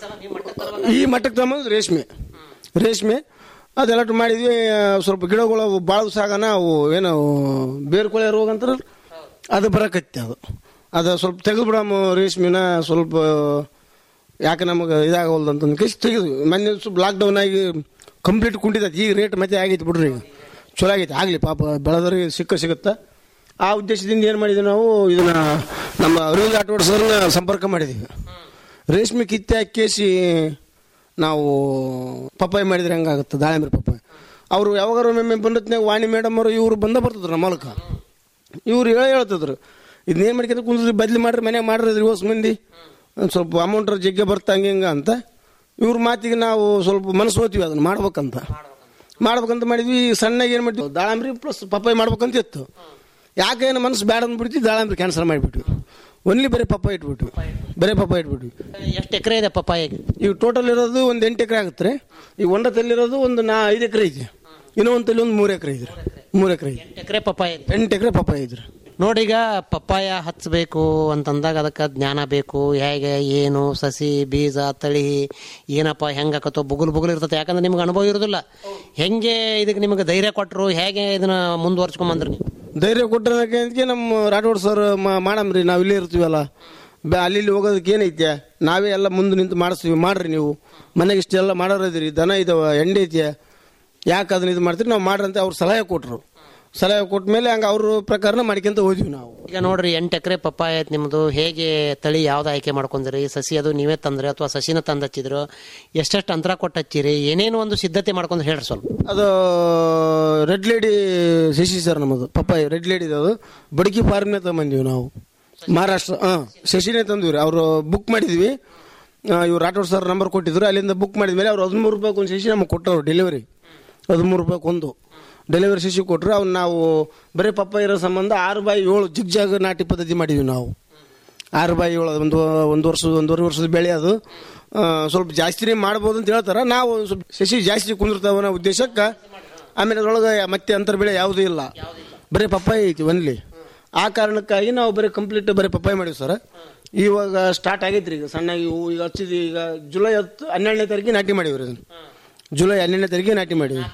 ಈ ಮಟ್ಟಕ್ಕೆ ತಗೊಂಬಂದು ರೇಷ್ಮೆ ರೇಷ್ಮೆ ಅದೆಲ್ಲ ಮಾಡಿದ್ವಿ ಆ, ಸ್ವಲ್ಪ ಗಿಡಗಳು ಅವು ಭಾಳ ಸಾಗನ ಅವು ಏನು ಬೇರ್ಕೊಳೆ ರೋಗ ಅಂತಾರ ಅದು ಬರಕತ್ತೆ ಅದು ಅದು ಸ್ವಲ್ಪ ತೆಗೆದು ಬಿಡಮ್ಮ ರೇಷ್ಮೆನ ಸ್ವಲ್ಪ ಯಾಕೆ ನಮಗೆ ಇದಾಗವಲ್ದು ಅಂತ ಕೇಸ್ ತೆಗೆದು ಮೊನ್ನೆ ಸ್ವಲ್ಪ ಲಾಕ್ಡೌನ್ ಆಗಿ ಕಂಪ್ಲೀಟ್ ಕುಂಟಿದೈತಿ ಈಗ ರೇಟ್ ಮತ್ತೆ ಆಗೈತಿ ಬಿಡ್ರಿ ಈಗ ಚಲೋ ಆಗೈತಿ ಆಗಲಿ ಪಾಪ ಬೆಳೆದವ್ರಿಗೆ ಸಿಕ್ಕ ಸಿಗುತ್ತಾ ಆ ಉದ್ದೇಶದಿಂದ ಏನು ಮಾಡಿದ್ವಿ ನಾವು ಇದನ್ನ ನಮ್ಮ ಅರವಿಂದ್ ರಾಠೋಡ್ ಸರ್ನ ಸಂಪರ್ಕ ಮಾಡಿದ್ದೀವಿ ರೇಷ್ಮೆ ಕಿತ್ತೆ ಹಾಕೇಸಿ ನಾವು ಪಪ್ಪಾಯಿ ಮಾಡಿದ್ರೆ ಹೆಂಗಾಗುತ್ತೆ ದಾಳಿಂಬೆ ಪಪ್ಪಾಯಿ ಅವರು ಯಾವಾಗಾರ ಒಮ್ಮೆ ಬಂದತ್ನಾಗ ವಾಣಿ ಮೇಡಮ್ ಅವರು ಇವರು ಬಂದ ಬರ್ತಿದ್ರು ನಮ್ಮ ಮೂಲಕ ಇವ್ರು ಹೇಳ ಹೇಳ್ತಿದ್ರು ಇದನ್ನೇನು ಮಾಡ್ಕೊಂತ ಕುಂದ್ರಿ ಬದ್ಲಿ ಮಾಡ್ರಿ ಮನ್ಯಾಗ ಮಾಡ್ರಿ ಹೊಸ ಮಂದಿ ಒಂದ್ ಸ್ವಲ್ಪ ಅಮೌಂಟ್ ಜಗ್ಗೆ ಬರ್ತಾ ಹಂಗೆ ಹಿಂಗೆ ಅಂತ ಇವ್ರ ಮಾತಿಗೆ ನಾವು ಸ್ವಲ್ಪ ಮನಸ್ಸು ಹೋಗ್ತೀವಿ ಅದನ್ನ ಮಾಡ್ಬೇಕಂತ ಮಾಡ್ಬೇಕಂತ ಮಾಡಿದ್ವಿ ಸಣ್ಣಗೆ ಏನು ಮಾಡ್ತೀವಿ ದಾಳಂಬ್ರಿ ಪ್ಲಸ್ ಪಪ್ಪಾಯಿ ಮಾಡ್ಬೇಕಂತ ಇತ್ತು ಯಾಕೆ ಏನು ಮನಸ್ಸು ಬೇಡ ಅಂದ್ಬಿಡ್ತೀವಿ ದಾಳಂಬ್ರಿ ಕ್ಯಾನ್ಸಲ್ ಮಾಡಿಬಿಟ್ವಿ ಒನ್ಲಿ ಬರೀ ಪಪ್ಪಾಯಿ ಇಟ್ಬಿಟ್ವಿ ಬರೀ ಪಪ್ಪಾಯಿ ಇಟ್ಬಿಟ್ವಿ ಎಷ್ಟು ಎಕರೆ ಇದೆ ಪಪ್ಪಾಯಿಗೆ ಈಗ ಟೋಟಲ್ ಇರೋದು ಒಂದು ಎಂಟು ಎಕರೆ ಆಗುತ್ತೆ ರೀ ಈಗ ಒಂದ ತಲ್ಲಿರೋದು ಒಂದು ನಾ ಐದು ಎಕರೆ ಐತಿ ಇನ್ನೂ ಒಂದು ತಲೆ ಒಂದು ಮೂರು ಎಕರೆ ಐತ್ರಿ ಮೂರು ಎಕರೆ ಐತಿ ಎಕರೆ ಪಪ್ಪಾಯಿ ಎಂಟು ಎಕರೆ ಪಪ್ಪಾಯಿ ಐತ್ರಿ ನೋಡೀಗ ಪಪ್ಪಾಯ ಹಚ್ಚಬೇಕು ಅಂತಂದಾಗ ಅದಕ್ಕೆ ಜ್ಞಾನ ಬೇಕು ಹೇಗೆ ಏನು ಸಸಿ ಬೀಜ ತಳಿ ಏನಪ್ಪ ಹೆಂಗೆ ಆಕತ್ತೋ ಬುಗುಲ್ ಬುಗುಲ್ ಇರ್ತದೆ ಯಾಕಂದ್ರೆ ನಿಮ್ಗೆ ಅನುಭವ ಇರೋದಿಲ್ಲ ಹೆಂಗೆ ಇದಕ್ಕೆ ನಿಮಗೆ ಧೈರ್ಯ ಕೊಟ್ಟರು ಹೇಗೆ ಇದನ್ನ ಮುಂದುವರ್ಸ್ಕೊಂಬಂದ್ರಿ ನೀವು ಧೈರ್ಯ ಕೊಟ್ಟರೆ ನಮ್ಮ ರಾಠೋಡ್ ಸರ್ ಮಾಡಮ್ರಿ ನಾವು ಇಲ್ಲೇ ಇರ್ತೀವಲ್ಲ ಬ- ಅಲ್ಲಿ ಇಲ್ಲಿ ಹೋಗೋದಕ್ಕೆ ಏನೈತೆ ನಾವೇ ಎಲ್ಲ ಮುಂದೆ ನಿಂತು ಮಾಡಿಸ್ತೀವಿ ಮಾಡ್ರಿ ನೀವು ಮನೆಗೆ ಇಷ್ಟೆಲ್ಲ ಮಾಡೋರದಿರಿ ದನ ಇದಾವ ಎಂಡೆ ಐತೆ ಯಾಕೆ ಅದನ್ನ ಇದು ಮಾಡ್ತೀರಿ ನಾವು ಮಾಡ್ರಿ ಅಂತ ಅವ್ರು ಸಲಹೆ ಕೊಟ್ರು ಸಲಹೆ ಕೊಟ್ಟ ಮೇಲೆ ಹಂಗೆ ಅವ್ರ ಪ್ರಕಾರನ ಮಾಡ್ಕೊಂತ ಹೋದ್ವಿ ನಾವು ಈಗ ನೋಡ್ರಿ ಎಂಟು ಎಕರೆ ಪಪ್ಪಾಯ ಐತೆ ನಿಮ್ಮದು ಹೇಗೆ ತಳಿ ಯಾವ್ದು ಆಯ್ಕೆ ಮಾಡ್ಕೊಂಡ್ರಿ ಸಸಿ ಅದು ನೀವೇ ತಂದ್ರಿ ಅಥವಾ ಸಸಿನ ತಂದು ಹಚ್ಚಿದ್ರು ಎಷ್ಟೆಷ್ಟು ಅಂತರ ಕೊಟ್ಟು ಹಚ್ಚಿರಿ ಏನೇನು ಒಂದು ಸಿದ್ಧತೆ ಮಾಡ್ಕೊಂಡು ಹೇಳ್ರಿ ಸ್ವಲ್ಪ ಅದು ರೆಡ್ ಲೇಡಿ ಶಶಿ ಸರ್ ನಮ್ಮದು ಪಪ್ಪಾಯಿ ರೆಡ್ ಲೇಡಿ ಅದು ಬಡಕಿ ಫಾರ್ಮ್ನೇ ತಗೊಂಬಂದಿವಿ ನಾವು ಮಹಾರಾಷ್ಟ್ರ ಹಾಂ ಶಶಿನೇ ತಂದಿವ್ರಿ ಅವರು ಬುಕ್ ಮಾಡಿದ್ವಿ ಇವ್ರು ರಾಠೋಡ್ ಸರ್ ನಂಬರ್ ಕೊಟ್ಟಿದ್ರು ಅಲ್ಲಿಂದ ಬುಕ್ ಮಾಡಿದ ಮೇಲೆ ಅವ್ರು ಹದಿಮೂರು ರೂಪಾಯಿ ಒಂದು ಶಶಿ ನಮಗೆ ಕೊಟ್ಟರು ಡೆಲಿವರಿ ಹದಿಮೂರು ರೂಪಾಯಿ ಒಂದು ಡೆಲಿವರಿ ಶಶಿ ಕೊಟ್ಟರು ಅವ್ನು ನಾವು ಬರೀ ಪಪ್ಪಾಯಿ ಇರೋ ಸಂಬಂಧ ಆರು ಬಾಯಿ ಏಳು ಜಿಗ್ಜಾಗ್ ನಾಟಿ ಪದ್ಧತಿ ಮಾಡಿದ್ವಿ ನಾವು ಆರು ಬಾಯಿ ಏಳು ಒಂದು ಒಂದು ವರ್ಷ ಒಂದೂವರೆ ವರ್ಷದ ಬೆಳೆ ಅದು ಆ, ಸ್ವಲ್ಪ ಜಾಸ್ತಿನೇ ಮಾಡ್ಬೋದು ಅಂತ ಹೇಳ್ತಾರೆ ನಾವು ಒಂದ್ ಸ್ವಲ್ಪ ಸಸಿ ಜಾಸ್ತಿ ಕುಂದಿರ್ತಾವ ಅನ್ನೋ ಉದ್ದೇಶಕ್ಕೆ ಆಮೇಲೆ ಅದ್ರೊಳಗೆ ಮತ್ತೆ ಅಂತರ ಬೆಳೆ ಯಾವುದೂ ಇಲ್ಲ ಬರೀ ಪಪ್ಪಾಯಿ ಐತಿ ಒನ್ಲಿ ಆ ಕಾರಣಕ್ಕಾಗಿ ನಾವು ಬರೀ ಕಂಪ್ಲೀಟ್ ಬರೀ ಪಪ್ಪಾಯಿ ಮಾಡಿವಿ ಸರ್ ಇವಾಗ ಸ್ಟಾರ್ಟ್ ಆಗೈತ್ರಿ ಈಗ ಸಣ್ಣಗೆ ಹೂ ಈಗ ಹಚ್ಚಿದ್ವಿ ಈಗ ಜುಲೈ ಹತ್ತು ಹನ್ನೆರಡನೇ ತಾರೀಕಿಗೆ ನಾಟಿ ಮಾಡಿವ್ರಿ ಅದನ್ನ ಜುಲೈ ಹನ್ನೆರಡನೇ ತಾರೀಕಿಗೆ ನಾಟಿ ಮಾಡಿವಿ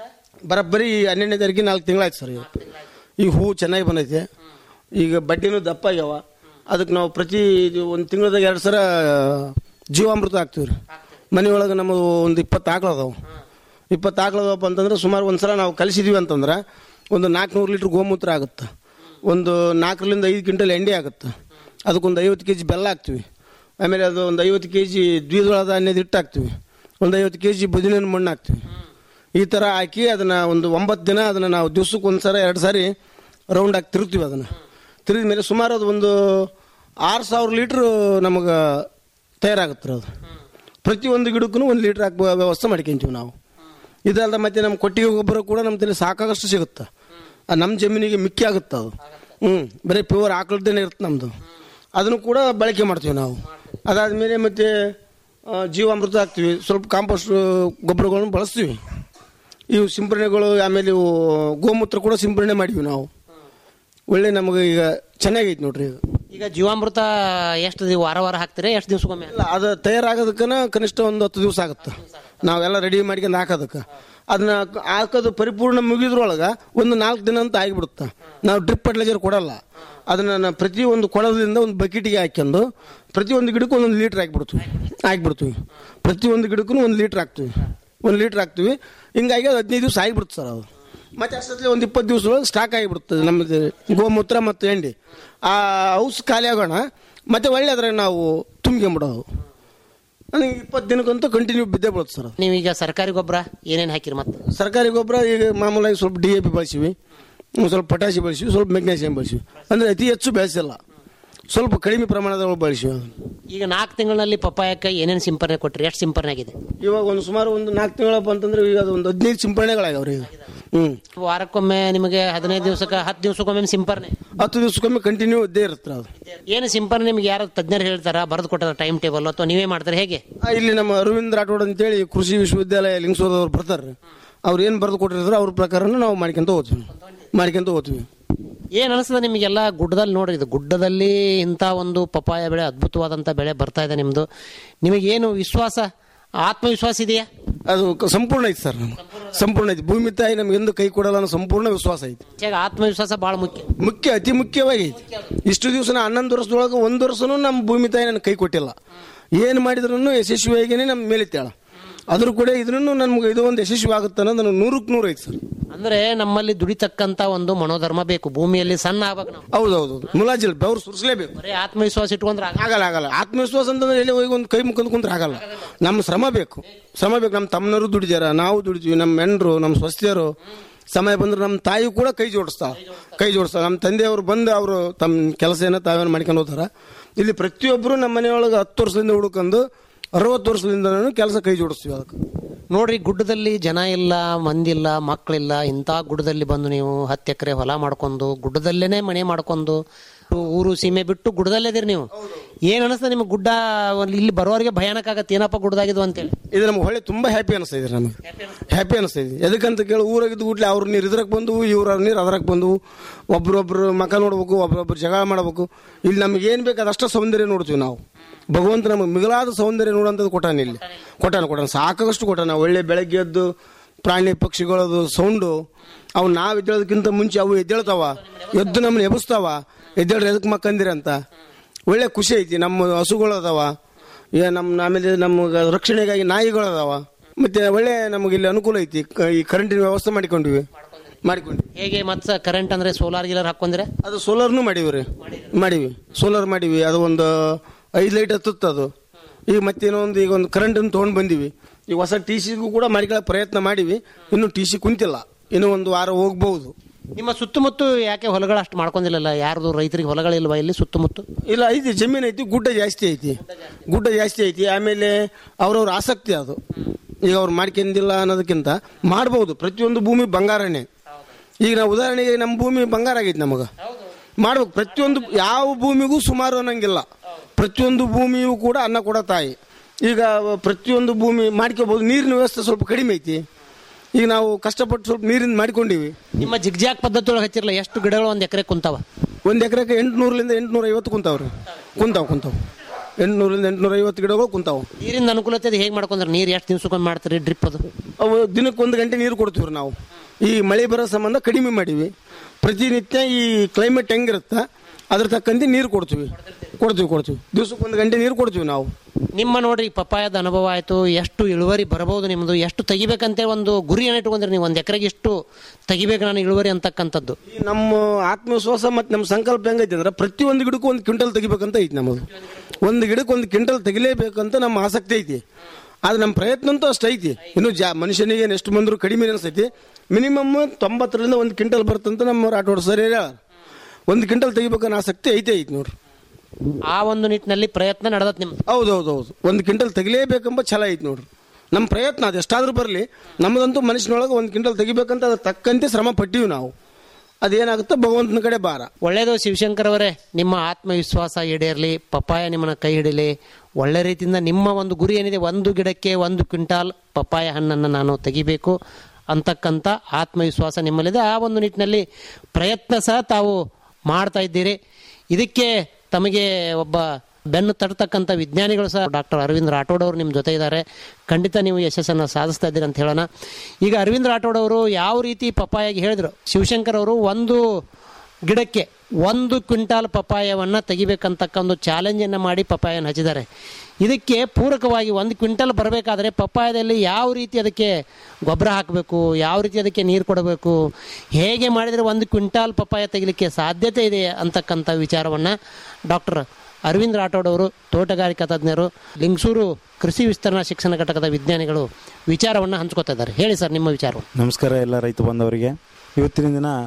ಬರೀ ಹನ್ನೆರಡನೇ ತಾರೀಕಿಗೆ ನಾಲ್ಕು ತಿಂಗಳಾಯ್ತು ಸರ್ ಈಗ ಈ ಹೂ ಚೆನ್ನಾಗಿ ಬಂದೈತೆ ಈಗ ಬಡ್ಡಿನೂ ದಪ್ಪ ಆಗ್ಯಾವ ಅದಕ್ಕೆ ನಾವು ಪ್ರತಿ ಒಂದು ತಿಂಗಳದಾಗ ಎರಡು ಸಲ ಜೀವಾಮೃತ ಹಾಕ್ತೀವಿ ರೀ ಮನೆಯೊಳಗೆ ನಮ್ಮದು ಒಂದು ಇಪ್ಪತ್ತು ಆಕಳು ಅದಾವು ಇಪ್ಪತ್ತು ಆಕಳು ಅದಾವಪ್ಪ ಅಂತಂದ್ರೆ ಸುಮಾರು ಒಂದು ಸಲ ನಾವು ಕಲಿಸಿದೀವಿ ಅಂತಂದ್ರೆ ಒಂದು ನಾಲ್ಕುನೂರು ಲೀಟ್ರ್ ಗೋಮೂತ್ರ ಆಗುತ್ತೆ ಒಂದು ನಾಲ್ಕರಿಂದ ಐದು ಕ್ವಿಂಟಲ್ ಎಂಡಿ ಆಗುತ್ತೆ ಅದಕ್ಕೊಂದು ಐವತ್ತು ಕೆ ಜಿ ಬೆಲ್ಲ ಹಾಕ್ತೀವಿ ಆಮೇಲೆ ಅದು ಒಂದು ಐವತ್ತು ಕೆ ಜಿ ದ್ವಿದಳ ಧಾನ್ಯದ ಹಿಟ್ಟು ಹಾಕ್ತೀವಿ ಒಂದು ಐವತ್ತು ಕೆ ಜಿ ಬುದಿನ ಮಣ್ಣು ಹಾಕ್ತೀವಿ ಈ ಥರ ಹಾಕಿ ಅದನ್ನು ಒಂದು ಒಂಬತ್ತು ದಿನ ಅದನ್ನು ನಾವು ದಿವ್ಸಕ್ಕೆ ಒಂದು ಸಲ ಎರಡು ಸಾರಿ ರೌಂಡ್ ಹಾಕಿ ತಿರುಗ್ತೀವಿ ಅದನ್ನು ತಿರುಗಿದ ಮೇಲೆ ಸುಮಾರು ಅದು ಒಂದು ಆರು ಸಾವಿರ ಲೀಟ್ರ್ ನಮಗೆ ತಯಾರಾಗುತ್ತೆ ರೀ ಅದು ಪ್ರತಿಯೊಂದು ಗಿಡಕ್ಕೂ ಒಂದು ಲೀಟ್ರ್ ಹಾಕುವ ವ್ಯವಸ್ಥೆ ಮಾಡ್ಕೊಂತೀವಿ ನಾವು ಇದಲ್ಲದೆ ಮತ್ತೆ ನಮ್ಮ ಕೊಟ್ಟಿಗೆ ಗೊಬ್ಬರ ಕೂಡ ನಮ್ಮ ತಲೆ ಸಾಕಾಗಷ್ಟು ಸಿಗುತ್ತೆ ಅದು ನಮ್ಮ ಜಮೀನಿಗೆ ಮಿಕ್ಕಿ ಆಗುತ್ತೆ ಅದು ಹ್ಞೂ ಬರೀ ಪ್ಯೂರ್ ಆಕಳದ್ದೇನೆ ಇರುತ್ತೆ ನಮ್ಮದು ಅದನ್ನು ಕೂಡ ಬಳಕೆ ಮಾಡ್ತೀವಿ ನಾವು ಅದಾದಮೇಲೆ ಮತ್ತೆ ಆ, ಜೀವಾಮೃತ ಹಾಕ್ತೀವಿ ಸ್ವಲ್ಪ ಕಾಂಪೋಸ್ಟ್ ಗೊಬ್ಬರಗಳನ್ನು ಬಳಸ್ತೀವಿ ಇವು ಸಿಂಪರಣೆಗಳು ಆಮೇಲೆ ಇವು ಗೋಮೂತ್ರ ಕೂಡ ಸಿಂಪರಣೆ ಮಾಡಿವಿ ನಾವು ಒಳ್ಳೆ ನಮಗೆ ಈಗ ಚೆನ್ನಾಗೈತೆ ನೋಡ್ರಿ ಈಗ ಈಗ ಜೀವಾಮೃತ ಎಷ್ಟು ದಿವ- ವಾರ ವಾರ ಹಾಕ್ತೀರಿ ಎಷ್ಟು ದಿವ್ಸಕ್ಕೊಮ್ಮೆ ಇಲ್ಲ ಅದು ತಯಾರಾಗೋದಕ್ಕನ ಕನಿಷ್ಠ ಒಂದು ಹತ್ತು ದಿವಸ ಆಗುತ್ತೆ ನಾವೆಲ್ಲ ರೆಡಿ ಮಾಡ್ಕೊಂಡು ಹಾಕೋದಕ್ಕೆ ಅದನ್ನ ಹಾಕೋದು ಪರಿಪೂರ್ಣ ಮುಗಿದ್ರೊಳಗೆ ಒಂದು ನಾಲ್ಕು ದಿನ ಅಂತ ಆಗಿಬಿಡುತ್ತೆ ನಾವು ಡ್ರಿಪ್ ಫರ್ಟಿಲೈಸರ್ ಕೊಡಲ್ಲ ಅದನ್ನ ನಾವು ಪ್ರತಿ ಒಂದು ಕೊಳದಿಂದ ಒಂದು ಬಕೆಟಿಗೆ ಹಾಕ್ಕೊಂಡು ಪ್ರತಿ ಒಂದು ಗಿಡಕ್ಕೂ ಒಂದೊಂದು ಲೀಟ್ರ್ ಹಾಕ್ಬಿಡ್ತೀವಿ ಹಾಕ್ಬಿಡ್ತೀವಿ ಪ್ರತಿ ಒಂದು ಗಿಡಕ್ಕೂ ಒಂದು ಲೀಟ್ರ್ ಹಾಕ್ತೀವಿ ಒಂದು ಲೀಟ್ರ್ ಹಾಕ್ತೀವಿ ಹಿಂಗಾಗಿ ಅದು ಹದಿನೈದು ದಿವಸ ಆಗಿಬಿಡುತ್ತೆ ಸರ್ ಅದು ಮತ್ತೆ ಅಷ್ಟೊತ್ತಿಗೆ ಒಂದು ಇಪ್ಪತ್ತು ದಿವಸ ಸ್ಟಾಕ್ ಆಗಿಬಿಡ್ತದೆ ನಮ್ಮದು ಗೋಮೂತ್ರ ಮತ್ತು ಎಂಡಿ ಆ ಔಸ್ ಖಾಲಿ ಆಗೋಣ ಮತ್ತೆ ಒಳ್ಳೆ ಅದ್ರಾಗ ನಾವು ತುಂಬ್ಕೊಂಬಿಡೋದು ನನಗೆ ಇಪ್ಪತ್ತು ದಿನಕ್ಕಂತೂ ಕಂಟಿನ್ಯೂ ಬಿದ್ದೇ ಬೀಳುತ್ತೆ ಸರ್ ಅದು. ನೀವೀಗ ಸರ್ಕಾರಿ ಗೊಬ್ಬರ ಏನೇನು ಹಾಕಿರಿ ಮತ್ತೆ ಸರ್ಕಾರಿ ಗೊಬ್ಬರ ಈಗ ಮಾಮೂಲಾಗಿ ಸ್ವಲ್ಪ ಡಿ ಎ ಪಿ ಬಳಸಿವಿ ಒಂದ್ ಸ್ವಲ್ಪ ಪೊಟ್ಯಾಸಿ ಬಳಸಿವಿ ಸ್ವಲ್ಪ ಮೆಗ್ನೀಷಿಯಂ ಬಳಸಿವಿ ಅಂದರೆ ಅತಿ ಹೆಚ್ಚು ಬೆಳೆಸಿಲ್ಲ ಸ್ವಲ್ಪ ಕಡಿಮೆ ಪ್ರಮಾಣದಲ್ಲಿ ಬಳಸಿವಿ ಅದನ್ನು ಈಗ ನಾಲ್ಕು ತಿಂಗಳಲ್ಲಿ ಪಪ್ಪಾಯಕ್ಕೆ ಏನೇನು ಸಿಂಪರಣೆ ಕೊಟ್ರಿ ಎಷ್ಟು ಸಿಂಪರಣೆ ಆಗಿದೆ ಇವಾಗ ಒಂದು ಸುಮಾರು ಒಂದು ನಾಲ್ಕು ತಿಂಗಳಪ್ಪ ಅಂತಂದ್ರೆ ಈಗ ಅದು ಒಂದು ಹದಿನೈದು ಸಿಂಪರಣೆಗಳಾಗ್ಯಾವ್ರಿ ಈಗ ಹ್ಮ್ ವಾರಕ್ಕೊಮ್ಮೆ ನಿಮಗೆ ಹದಿನೈದು ದಿವಸಕ್ಕೆ ಹತ್ತು ದಿವಸಕ್ಕೊಮ್ಮೆ ಸಿಂಪರಣೆ ಹತ್ತು ದಿವಸಕ್ಕೊಮ್ಮೆ ಕಂಟಿನ್ಯೂ ಇದ್ದೇ ಇರುತ್ತೆ ಅದು ಏನು ಸಿಂಪರಣೆ ನಿಮ್ಗೆ ಯಾರು ತಜ್ಞರು ಹೇಳ್ತಾರ ಬರೆದು ಕೊಟ್ಟಾರ ಟೈಮ್ ಟೇಬಲ್ ಅಥವಾ ನೀವೇ ಮಾಡ್ತಾರೆ ಹೇಗೆ ಆ, ಇಲ್ಲಿ ನಮ್ಮ ಅರವಿಂದ್ ರಾಠೋಡ್ ಅಂತೇಳಿ ಕೃಷಿ ವಿಶ್ವವಿದ್ಯಾಲಯ ಲಿಂಗಸೂರದವ್ರು ಬರ್ತಾರೆ ಅವ್ರು ಏನು ಬರೆದು ಕೊಟ್ಟಿರ್ತಾರೆ ಅವ್ರ ಪ್ರಕಾರನ ನಾವು ಮಾಡ್ಕೊಂತ ಹೋಗ್ತೀವಿ ಮಾಡ್ಕೊಂತ ಹೋಗ್ತೀವಿ ಏನ್ ಅನಿಸ್ತದೆ ನಿಮಗೆಲ್ಲ ಗುಡ್ಡದಲ್ಲಿ ನೋಡ್ರಿ ಇದು ಗುಡ್ಡದಲ್ಲಿ ಇಂಥ ಒಂದು ಪಪಾಯ ಬೆಳೆ ಅದ್ಭುತವಾದಂಥ ಬೆಳೆ ಬರ್ತಾ ಇದೆ ನಿಮ್ದು ನಿಮಗೇನು ವಿಶ್ವಾಸ ಆತ್ಮವಿಶ್ವಾಸ ಇದೆಯಾ ಅದು ಕ- ಸಂಪೂರ್ಣ ಐತಿ ಸರ್ ನಮ್ಗೆ ಸಂಪೂರ್ಣ ಐತಿ ಭೂಮಿ ತಾಯಿ ನಮ್ಗೆ ಎಂದು ಕೈ ಕೊಡಲ್ಲ ಅನ್ನೋ ಸಂಪೂರ್ಣ ವಿಶ್ವಾಸ ಐತಿ ಈಗ ಆತ್ಮವಿಶ್ವಾಸ ಬಹಳ ಮುಖ್ಯ ಮುಖ್ಯ ಅತಿ ಮುಖ್ಯವಾಗಿ ಐತಿ ಇಷ್ಟು ದಿವಸ ನಾ ಹನ್ನೊಂದು ವರ್ಷದೊಳಗೆ ಒಂದು ವರ್ಷನೂ ನಮ್ಮ ಭೂಮಿ ತಾಯಿ ನನ್ನ ಕೈ ಕೊಟ್ಟಿಲ್ಲ ಏನು ಮಾಡಿದ್ರು ಯಶಸ್ವಿಯಾಗಿನೇ ನಮ್ಮ ಮೇಲೆತ್ತಾಳ ಅದ್ರ ಕೂಡ ಇದನ್ನು ನಮ್ಗೆ ಇದು ಒಂದು ಯಶಸ್ವಿ ಆಗುತ್ತೆ ಅನ್ನೋದು ನನಗೆ ನೂರಕ್ಕೆ ನೂರು ಐತಿ ಸರ್ ಅಂದ್ರೆ ನಮ್ಮಲ್ಲಿ ದುಡಿತಕ್ಕಂತ ಒಂದು ಮನೋಧರ್ಮ ಬೇಕು ಭೂಮಿಯಲ್ಲಿ ಸಣ್ಣ ಆಗ್ಬೇಕು ನಾವು ಹೌದೌದು ಮುಲಾಜಿಲ್ ಬೆವ್ರು ಸುರಿಸಲೇಬೇಕು ಬರೀ ಆತ್ಮವಿಶ್ವಾಸ ಇಟ್ಕೊಂಡ್ರೆ ಆಗಲ್ಲ. ಆಗಲ್ಲ ಆಗಲ್ಲ ಆತ್ಮವಿಶ್ವಾಸ ಅಂತಂದ್ರೆ ಎಲ್ಲಿ ಹೋಗಿ ಒಂದು ಕೈ ಮುಖಂದು ಕುಂತ್ರೆ ಆಗಲ್ಲ ನಮ್ಮ ಶ್ರಮ ಬೇಕು ಶ್ರಮ ಬೇಕು ನಮ್ಮ ತಮ್ಮನವರು ದುಡಿದಾರ ನಾವು ದುಡಿತೀವಿ ನಮ್ಮ ಹೆಂಡ್ರು ನಮ್ಮ ಸ್ವಸ್ಥರು ಸಮಯ ಬಂದ್ರೆ ನಮ್ಮ ತಾಯಿ ಕೂಡ ಕೈ ಜೋಡಿಸ್ತಾವ ಕೈ ಜೋಡಿಸ್ತಾವ ನಮ್ಮ ತಂದೆಯವರು ಬಂದು ಅವರು ತಮ್ಮ ಕೆಲಸ ಏನೋ ತಾವೇನು ಮಾಡ್ಕೊಂಡು ಹೋಗ್ತಾರ ಇಲ್ಲಿ ಪ್ರತಿಯೊಬ್ಬರು ನಮ್ಮ ಮನೆಯೊಳಗೆ ಹತ್ತು ವರ್ಷದಿಂದ ಹುಡುಕೊಂಡು ಅರವತ್ತು ವರ್ಷದಿಂದ ಕೆಲಸ ಕೈ ಜೋಡಿಸ್ತೀವಿ ಅದಕ್ಕೆ ನೋಡ್ರಿ ಗುಡ್ಡದಲ್ಲಿ ಜನ ಇಲ್ಲ ಮಂದಿಲ್ಲ ಮಕ್ಕಳಿಲ್ಲ ಇಂಥ ಗುಡ್ಡದಲ್ಲಿ ಬಂದು ನೀವು ಹತ್ತು ಎಕರೆ ಹೊಲ ಮಾಡ್ಕೊಂಡು ಗುಡ್ಡದಲ್ಲೇನೆ ಮನೆ ಮಾಡ್ಕೊಂಡು ಊರು ಸೀಮೆ ಬಿಟ್ಟು ಗುಡ್ಡದಲ್ಲೇ ಇದೀರಿ ನೀವು ಏನ್ ಅನಿಸ್ತದೆ ನಿಮ್ಗೆ ಗುಡ್ಡ ಒಂದ್ ಇಲ್ಲಿ ಬರೋರಿಗೆ ಭಯಾನಕ ಆಗತ್ತೆ ಏನಪ್ಪ ಗುಡ್ಡದಾಗಿದ್ವು ಅಂತೇಳಿ ಇದು ನಮ್ಗೆ ಹೊಳೆ ತುಂಬಾ ಹ್ಯಾಪಿ ಅನಿಸ್ತಾ ಇದೆ ನಮಗೆ ಹ್ಯಾಪಿ ಅನಿಸ್ತಾ ಇದೆ ಎದಕ್ಕಂತ ಕೇಳಿ ಊರಾಗಿದ್ದು ಗುಡ್ಲೆ ಅವ್ರ ನೀರು ಇದ್ರಕ್ಕೆ ಬಂದವು ಇವ್ರ ನೀರು ಅದ್ರಕ್ಕೆ ಬಂದವು ಒಬ್ರೊಬ್ರು ಮಕ ನೋಡ್ಬೇಕು ಒಬ್ರೊಬ್ರು ಜಗಳ ಮಾಡಬೇಕು ಇಲ್ಲಿ ನಮ್ಗೆ ಏನು ಬೇಕು ಅದಷ್ಟ ಸೌಂದರ್ಯ ನೋಡ್ತೀವಿ ನಾವು ಭಗವಂತ ನಮಗೆ ಮಿಗಿಲಾದ ಸೌಂದರ್ಯ ನೋಡೋಂಥದ್ದು ಕೊಟ್ಟಾನ ಇಲ್ಲಿ ಕೊಟ್ಟಾನ ಕೊಟ್ಟಾನ ಸಾಕಷ್ಟು ಕೊಟ್ಟಾನ ಒಳ್ಳೆ ಬೆಳಗ್ಗೆ ಎದ್ದು ಪ್ರಾಣಿ ಪಕ್ಷಿಗಳದು ಸೌಂಡು ಅವು ನಾವು ಎದ್ದೇಳೋದಕ್ಕಿಂತ ಮುಂಚೆ ಅವು ಎದ್ದೇಳ್ತಾವ ಎದ್ದು ನಮ್ಮನ್ನ ಎಬ್ಬಿಸ್ತಾವ ಎದ್ದೇಳ್ರಿ ಎದಕ್ಕೆ ಮಕ್ಕಂದಿರ ಅಂತ ಒಳ್ಳೆ ಖುಷಿ ಐತಿ ನಮ್ಮ ಹಸುಗಳು ಅದಾವ ಏ ನಮ್ಮ ಆಮೇಲೆ ನಮ್ಗೆ ರಕ್ಷಣೆಗಾಗಿ ನಾಯಿಗಳು ಅದಾವ ಮತ್ತೆ ಒಳ್ಳೆ ನಮಗೆ ಇಲ್ಲಿ ಅನುಕೂಲ ಐತಿ ಕ- ಈ ಕರೆಂಟಿನ ವ್ಯವಸ್ಥೆ ಮಾಡಿಕೊಂಡಿವಿ ಮಾಡಿಕೊಂಡ್ವಿ ಹೇಗೆ ಮತ್ತ ಕರೆಂಟ್ ಅಂದ್ರೆ ಸೋಲಾರ್ ಗಿಲಾರ್ ಹಾಕೊಂಡ್ರೆ ಅದು ಸೋಲಾರ್ನು ಮಾಡೀವಿ ರೀ ಮಾಡೀವಿ ಸೋಲಾರ್ ಮಾಡೀವಿ ಅದು ಒಂದು ಐದು ಲೈಟ್ ಹತ್ತುತ್ತೆ ಅದು ಈಗ ಮತ್ತೆ ಇನ್ನೊಂದು ಈಗ ಒಂದು ಕರೆಂಟನ್ನು ತೊಗೊಂಡು ಬಂದೀವಿ ಈಗ ಹೊಸ ಟಿ ಸಿಗೂ ಕೂಡ ಮಾಡಿಕೊಳ್ಳೋ ಪ್ರಯತ್ನ ಮಾಡೀವಿ ಇನ್ನು ಟಿ ಸಿ ಕುಂತಿಲ್ಲ ಇನ್ನು ಒಂದು ವಾರ ಹೋಗ್ಬಹುದು ನಿಮ್ಮ ಸುತ್ತಮುತ್ತ ಯಾಕೆ ಹೊಲಗಳು ಅಷ್ಟು ಮಾಡ್ಕೊಂಡಿಲ್ಲಲ್ಲ ಯಾರ್ದು ರೈತರಿಗೆ ಹೊಲಗಳಿಲ್ವಾ ಇಲ್ಲಿ ಸುತ್ತಮುತ್ತ ಇಲ್ಲ ಐತಿ ಜಮೀನು ಐತಿ ಗುಡ್ಡ ಜಾಸ್ತಿ ಐತಿ ಗುಡ್ಡ ಜಾಸ್ತಿ ಐತಿ ಆಮೇಲೆ ಅವ್ರವ್ರ ಆಸಕ್ತಿ ಅದು ಈಗ ಅವ್ರು ಮಾಡ್ಕೊಂಡಿಲ್ಲ ಅನ್ನೋದಕ್ಕಿಂತ ಮಾಡ್ಬೋದು ಪ್ರತಿಯೊಂದು ಭೂಮಿ ಬಂಗಾರನೇ ಈಗ ನಾವು ಉದಾಹರಣೆಗೆ ನಮ್ಮ ಭೂಮಿ ಬಂಗಾರ ಆಗೈತಿ ನಮಗೆ ಮಾಡ್ಬೇಕು ಪ್ರತಿಯೊಂದು ಯಾವ ಭೂಮಿಗೂ ಸುಮಾರು ಅನ್ನಂಗಿಲ್ಲ ಪ್ರತಿಯೊಂದು ಭೂಮಿಯೂ ಕೂಡ ಅನ್ನ ಕೊಡ ತಾಯಿ ಈಗ ಪ್ರತಿಯೊಂದು ಭೂಮಿ ಮಾಡ್ಕೋಬಹುದು ನೀರಿನ ವ್ಯವಸ್ಥೆ ಸ್ವಲ್ಪ ಕಡಿಮೆ ಐತಿ ಈಗ ನಾವು ಕಷ್ಟಪಟ್ಟು ಸ್ವಲ್ಪ ನೀರಿನ ಮಾಡ್ಕೊಂಡಿವಿ ನಿಮ್ಮ ಜಿಗ್ಜಾಗ್ ಪದ್ಧತಿ ಒಳಗೆ ಹಚ್ಚಿರಲ್ಲ ಎಷ್ಟು ಗಿಡಗಳು ಒಂದ್ ಎಕರೆ ಕುಂತಾವ ಒಂದು ಎಕರೆಗೆ ಎಂಟುನೂರರಿಂದ ಎಂಟುನೂರ ಐವತ್ತು ಕುಂತಾವ್ರಿ ಕುಂತಾವ್ ಕುಂತಾವ್ ಎಂಟುನೂರಿಂದ ಎಂಟುನೂರ ಐವತ್ತು ಗಿಡಗಳು ಕುಂತಾವು ನೀರಿನ ಅನುಕೂಲತೆ ಅದು ಹೇಗೆ ಮಾಡ್ಕೊಂಡ್ರೆ ನೀರು ಎಷ್ಟು ದಿವ್ಸಕ್ಕೊಮ್ಮೆ ಮಾಡ್ತೀರಿ ಡ್ರಿಪ್ ಅದು ಅವು ದಿನಕ್ಕೆ ಒಂದು ಗಂಟೆ ನೀರು ಕೊಡ್ತೀವಿ ನಾವು ಈ ಮಳೆ ಬರೋ ಸಂಬಂಧ ಕಡಿಮೆ ಮಾಡೀವಿ ಪ್ರತಿನಿತ್ಯ ಈ ಕ್ಲೈಮೇಟ್ ಹೆಂಗಿರುತ್ತೆ ಅದ್ರ ತಕ್ಕಂತೆ ನೀರು ಕೊಡ್ತೀವಿ ಕೊಡ್ತೀವಿ ಕೊಡ್ತೀವಿ ದಿವ್ಸಕ್ಕೆ ಒಂದು ಗಂಟೆ ನೀರು ಕೊಡ್ತೀವಿ ನಾವು ನಿಮ್ಮ ನೋಡ್ರಿ ಪಪ್ಪಾಯದ ಅನುಭವ ಆಯ್ತು ಎಷ್ಟು ಇಳುವರಿ ಬರಬಹುದು ನಿಮ್ದು ಎಷ್ಟು ತೆಗಿಬೇಕಂತೇಳಿ ಒಂದು ಗುರಿಯನ್ನು ಇಟ್ಕೊಂಡ್ರಿ ನೀವು ಒಂದ್ ಎಕರೆಗೆ ಇಷ್ಟು ತೆಗಿಬೇಕು ನಾನು ಇಳುವರಿ ಅಂತಕ್ಕಂಥದ್ದು ಈ ನಮ್ಮ ಆತ್ಮವಿಶ್ವಾಸ ಮತ್ತು ನಮ್ಮ ಸಂಕಲ್ಪ ಹೆಂಗೈತಿ ಅಂದ್ರೆ ಪ್ರತಿಯೊಂದು ಗಿಡಕ್ಕೂ ಒಂದು ಕ್ವಿಂಟಲ್ ತೆಗಿಬೇಕಂತ ಐತಿ ನಮ್ಮದು ಒಂದು ಗಿಡಕ್ಕೆ ಒಂದು ಕ್ವಿಂಟಲ್ ತೆಗಿಲೇಬೇಕಂತ ನಮ್ಮ ಆಸಕ್ತಿ ಐತಿ ಆದ್ರೆ ನಮ್ಮ ಪ್ರಯತ್ನ ಅಂತೂ ಅಷ್ಟು ಐತಿ ಇನ್ನು ಜಾ ಮನುಷ್ಯನಿಗೆ ಎಷ್ಟು ಬಂದರೂ ಕಡಿಮೆ ಅನಿಸ್ತೈತಿ ಮಿನಿಮಮ್ ತೊಂಬತ್ತರಿಂದ ಒಂದು ಕ್ವಿಂಟಲ್ ಬರ್ತಂತ ನಮ್ಮ ರಾಠೋಡ್ ಸರ್ ಹೇಳ್ಯಾರ ಒಂದು ಕ್ವಿಂಟಲ್ ತೆಗಿಬೇಕನ್ನೋ ಆಸಕ್ತಿ ಐತೆ ಐತಿ ನೋಡ್ರಿ ಆ ಒಂದು ನಿಟ್ಟಿನಲ್ಲಿ ಪ್ರಯತ್ನ ನಡೆದತ್ ನಿಮ್ದು ಹೌದು ಹೌದು ಹೌದು ಒಂದು ಕ್ವಿಂಟಲ್ ತೆಗಿಲೇಬೇಕೆಂಬ ಛಲ ಐತಿ ನೋಡ್ರಿ ನಮ್ಮ ಪ್ರಯತ್ನ ಅದು ಎಷ್ಟಾದ್ರೂ ಬರಲಿ ನಮ್ಮದಂತೂ ಮನುಷ್ಯನೊಳಗೆ ಒಂದು ಕ್ವಿಂಟಲ್ ತೆಗಿಬೇಕಂತ ಅದ್ರ ತಕ್ಕಂತೆ ಶ್ರಮ ಪಟ್ಟಿವಿ ನಾವು ಅದೇನಾಗುತ್ತೆ ಭಗವಂತನ ಕಡೆ ಭಾರ ಒಳ್ಳೇದು ಶಿವಶಂಕರ್ ಅವರೇ ನಿಮ್ಮ ಆತ್ಮವಿಶ್ವಾಸ ಈಡೇರಲಿ ಪಪ್ಪಾಯ ನಿಮ್ಮನ್ನ ಕೈ ಹಿಡಿಲಿ ಒಳ್ಳೆ ರೀತಿಯಿಂದ ನಿಮ್ಮ ಒಂದು ಗುರಿ ಏನಿದೆ ಒಂದು ಗಿಡಕ್ಕೆ ಒಂದು ಕ್ವಿಂಟಾಲ್ ಪಪ್ಪಾಯ ಹಣ್ಣನ್ನು ನಾನು ತೆಗಿಬೇಕು ಅಂತಕ್ಕಂಥ ಆತ್ಮವಿಶ್ವಾಸ ನಿಮ್ಮಲ್ಲಿದೆ ಆ ಒಂದು ನಿಟ್ಟಿನಲ್ಲಿ ಪ್ರಯತ್ನ ಸಹ ತಾವು ಮಾಡ್ತಾ ಇದ್ದೀರಿ ಇದಕ್ಕೆ ತಮಗೆ ಒಬ್ಬ ಬೆನ್ನು ತಟ್ಟತಕ್ಕಂಥ ವಿಜ್ಞಾನಿಗಳು ಸಹ ಡಾಕ್ಟರ್ ಅರವಿಂದ್ ರಾಠೋಡ್ ಅವರು ನಿಮ್ಮ ಜೊತೆ ಇದ್ದಾರೆ ಖಂಡಿತ ನೀವು ಯಶಸ್ಸನ್ನು ಸಾಧಿಸ್ತಾ ಇದ್ದೀರಿ ಅಂತ ಹೇಳೋಣ ಈಗ ಅರವಿಂದ್ ರಾಠೋಡ್ ಅವರು ಯಾವ ರೀತಿ ಪಪ್ಪಾಯಾಗಿ ಹೇಳಿದ್ರು ಶಿವಶಂಕರ್ ಅವರು ಒಂದು ಗಿಡಕ್ಕೆ ಒಂದು ಕ್ವಿಂಟಾಲ್ ಪಪ್ಪಾಯವನ್ನು ತೆಗಿಬೇಕಂತಕ್ಕ ಒಂದು ಚಾಲೆಂಜನ್ನು ಮಾಡಿ ಪಪ್ಪಾಯನ ಹಚ್ಚಿದ್ದಾರೆ ಇದಕ್ಕೆ ಪೂರಕವಾಗಿ ಒಂದು ಕ್ವಿಂಟಲ್ ಬರಬೇಕಾದ್ರೆ ಪಪ್ಪಾಯದಲ್ಲಿ ಯಾವ ರೀತಿ ಅದಕ್ಕೆ ಗೊಬ್ಬರ ಹಾಕಬೇಕು ಯಾವ ರೀತಿ ಅದಕ್ಕೆ ನೀರು ಕೊಡಬೇಕು ಹೇಗೆ ಮಾಡಿದರೆ ಒಂದು ಕ್ವಿಂಟಾಲ್ ಪಪ್ಪಾಯ ತೆಗಿಲಿಕ್ಕೆ ಸಾಧ್ಯತೆ ಇದೆ ಅಂತಕ್ಕಂಥ ವಿಚಾರವನ್ನು ಡಾಕ್ಟರ್ ಅರವಿಂದ್ ರಾಠೋಡ್ ಅವರು ತೋಟಗಾರಿಕಾ ತಜ್ಞರು ಲಿಂಗಸೂರು ಕೃಷಿ ವಿಸ್ತರಣಾ ಶಿಕ್ಷಣ ಘಟಕದ ವಿಜ್ಞಾನಿಗಳು ವಿಚಾರವನ್ನು ಹಂಚ್ಕೋತಾ ಇದ್ದಾರೆ ಹೇಳಿ ಸರ್ ನಿಮ್ಮ ವಿಚಾರ ನಮಸ್ಕಾರ ಎಲ್ಲ ರೈತ ಬಂದವರಿಗೆ ಇವತ್ತಿನ ದಿನ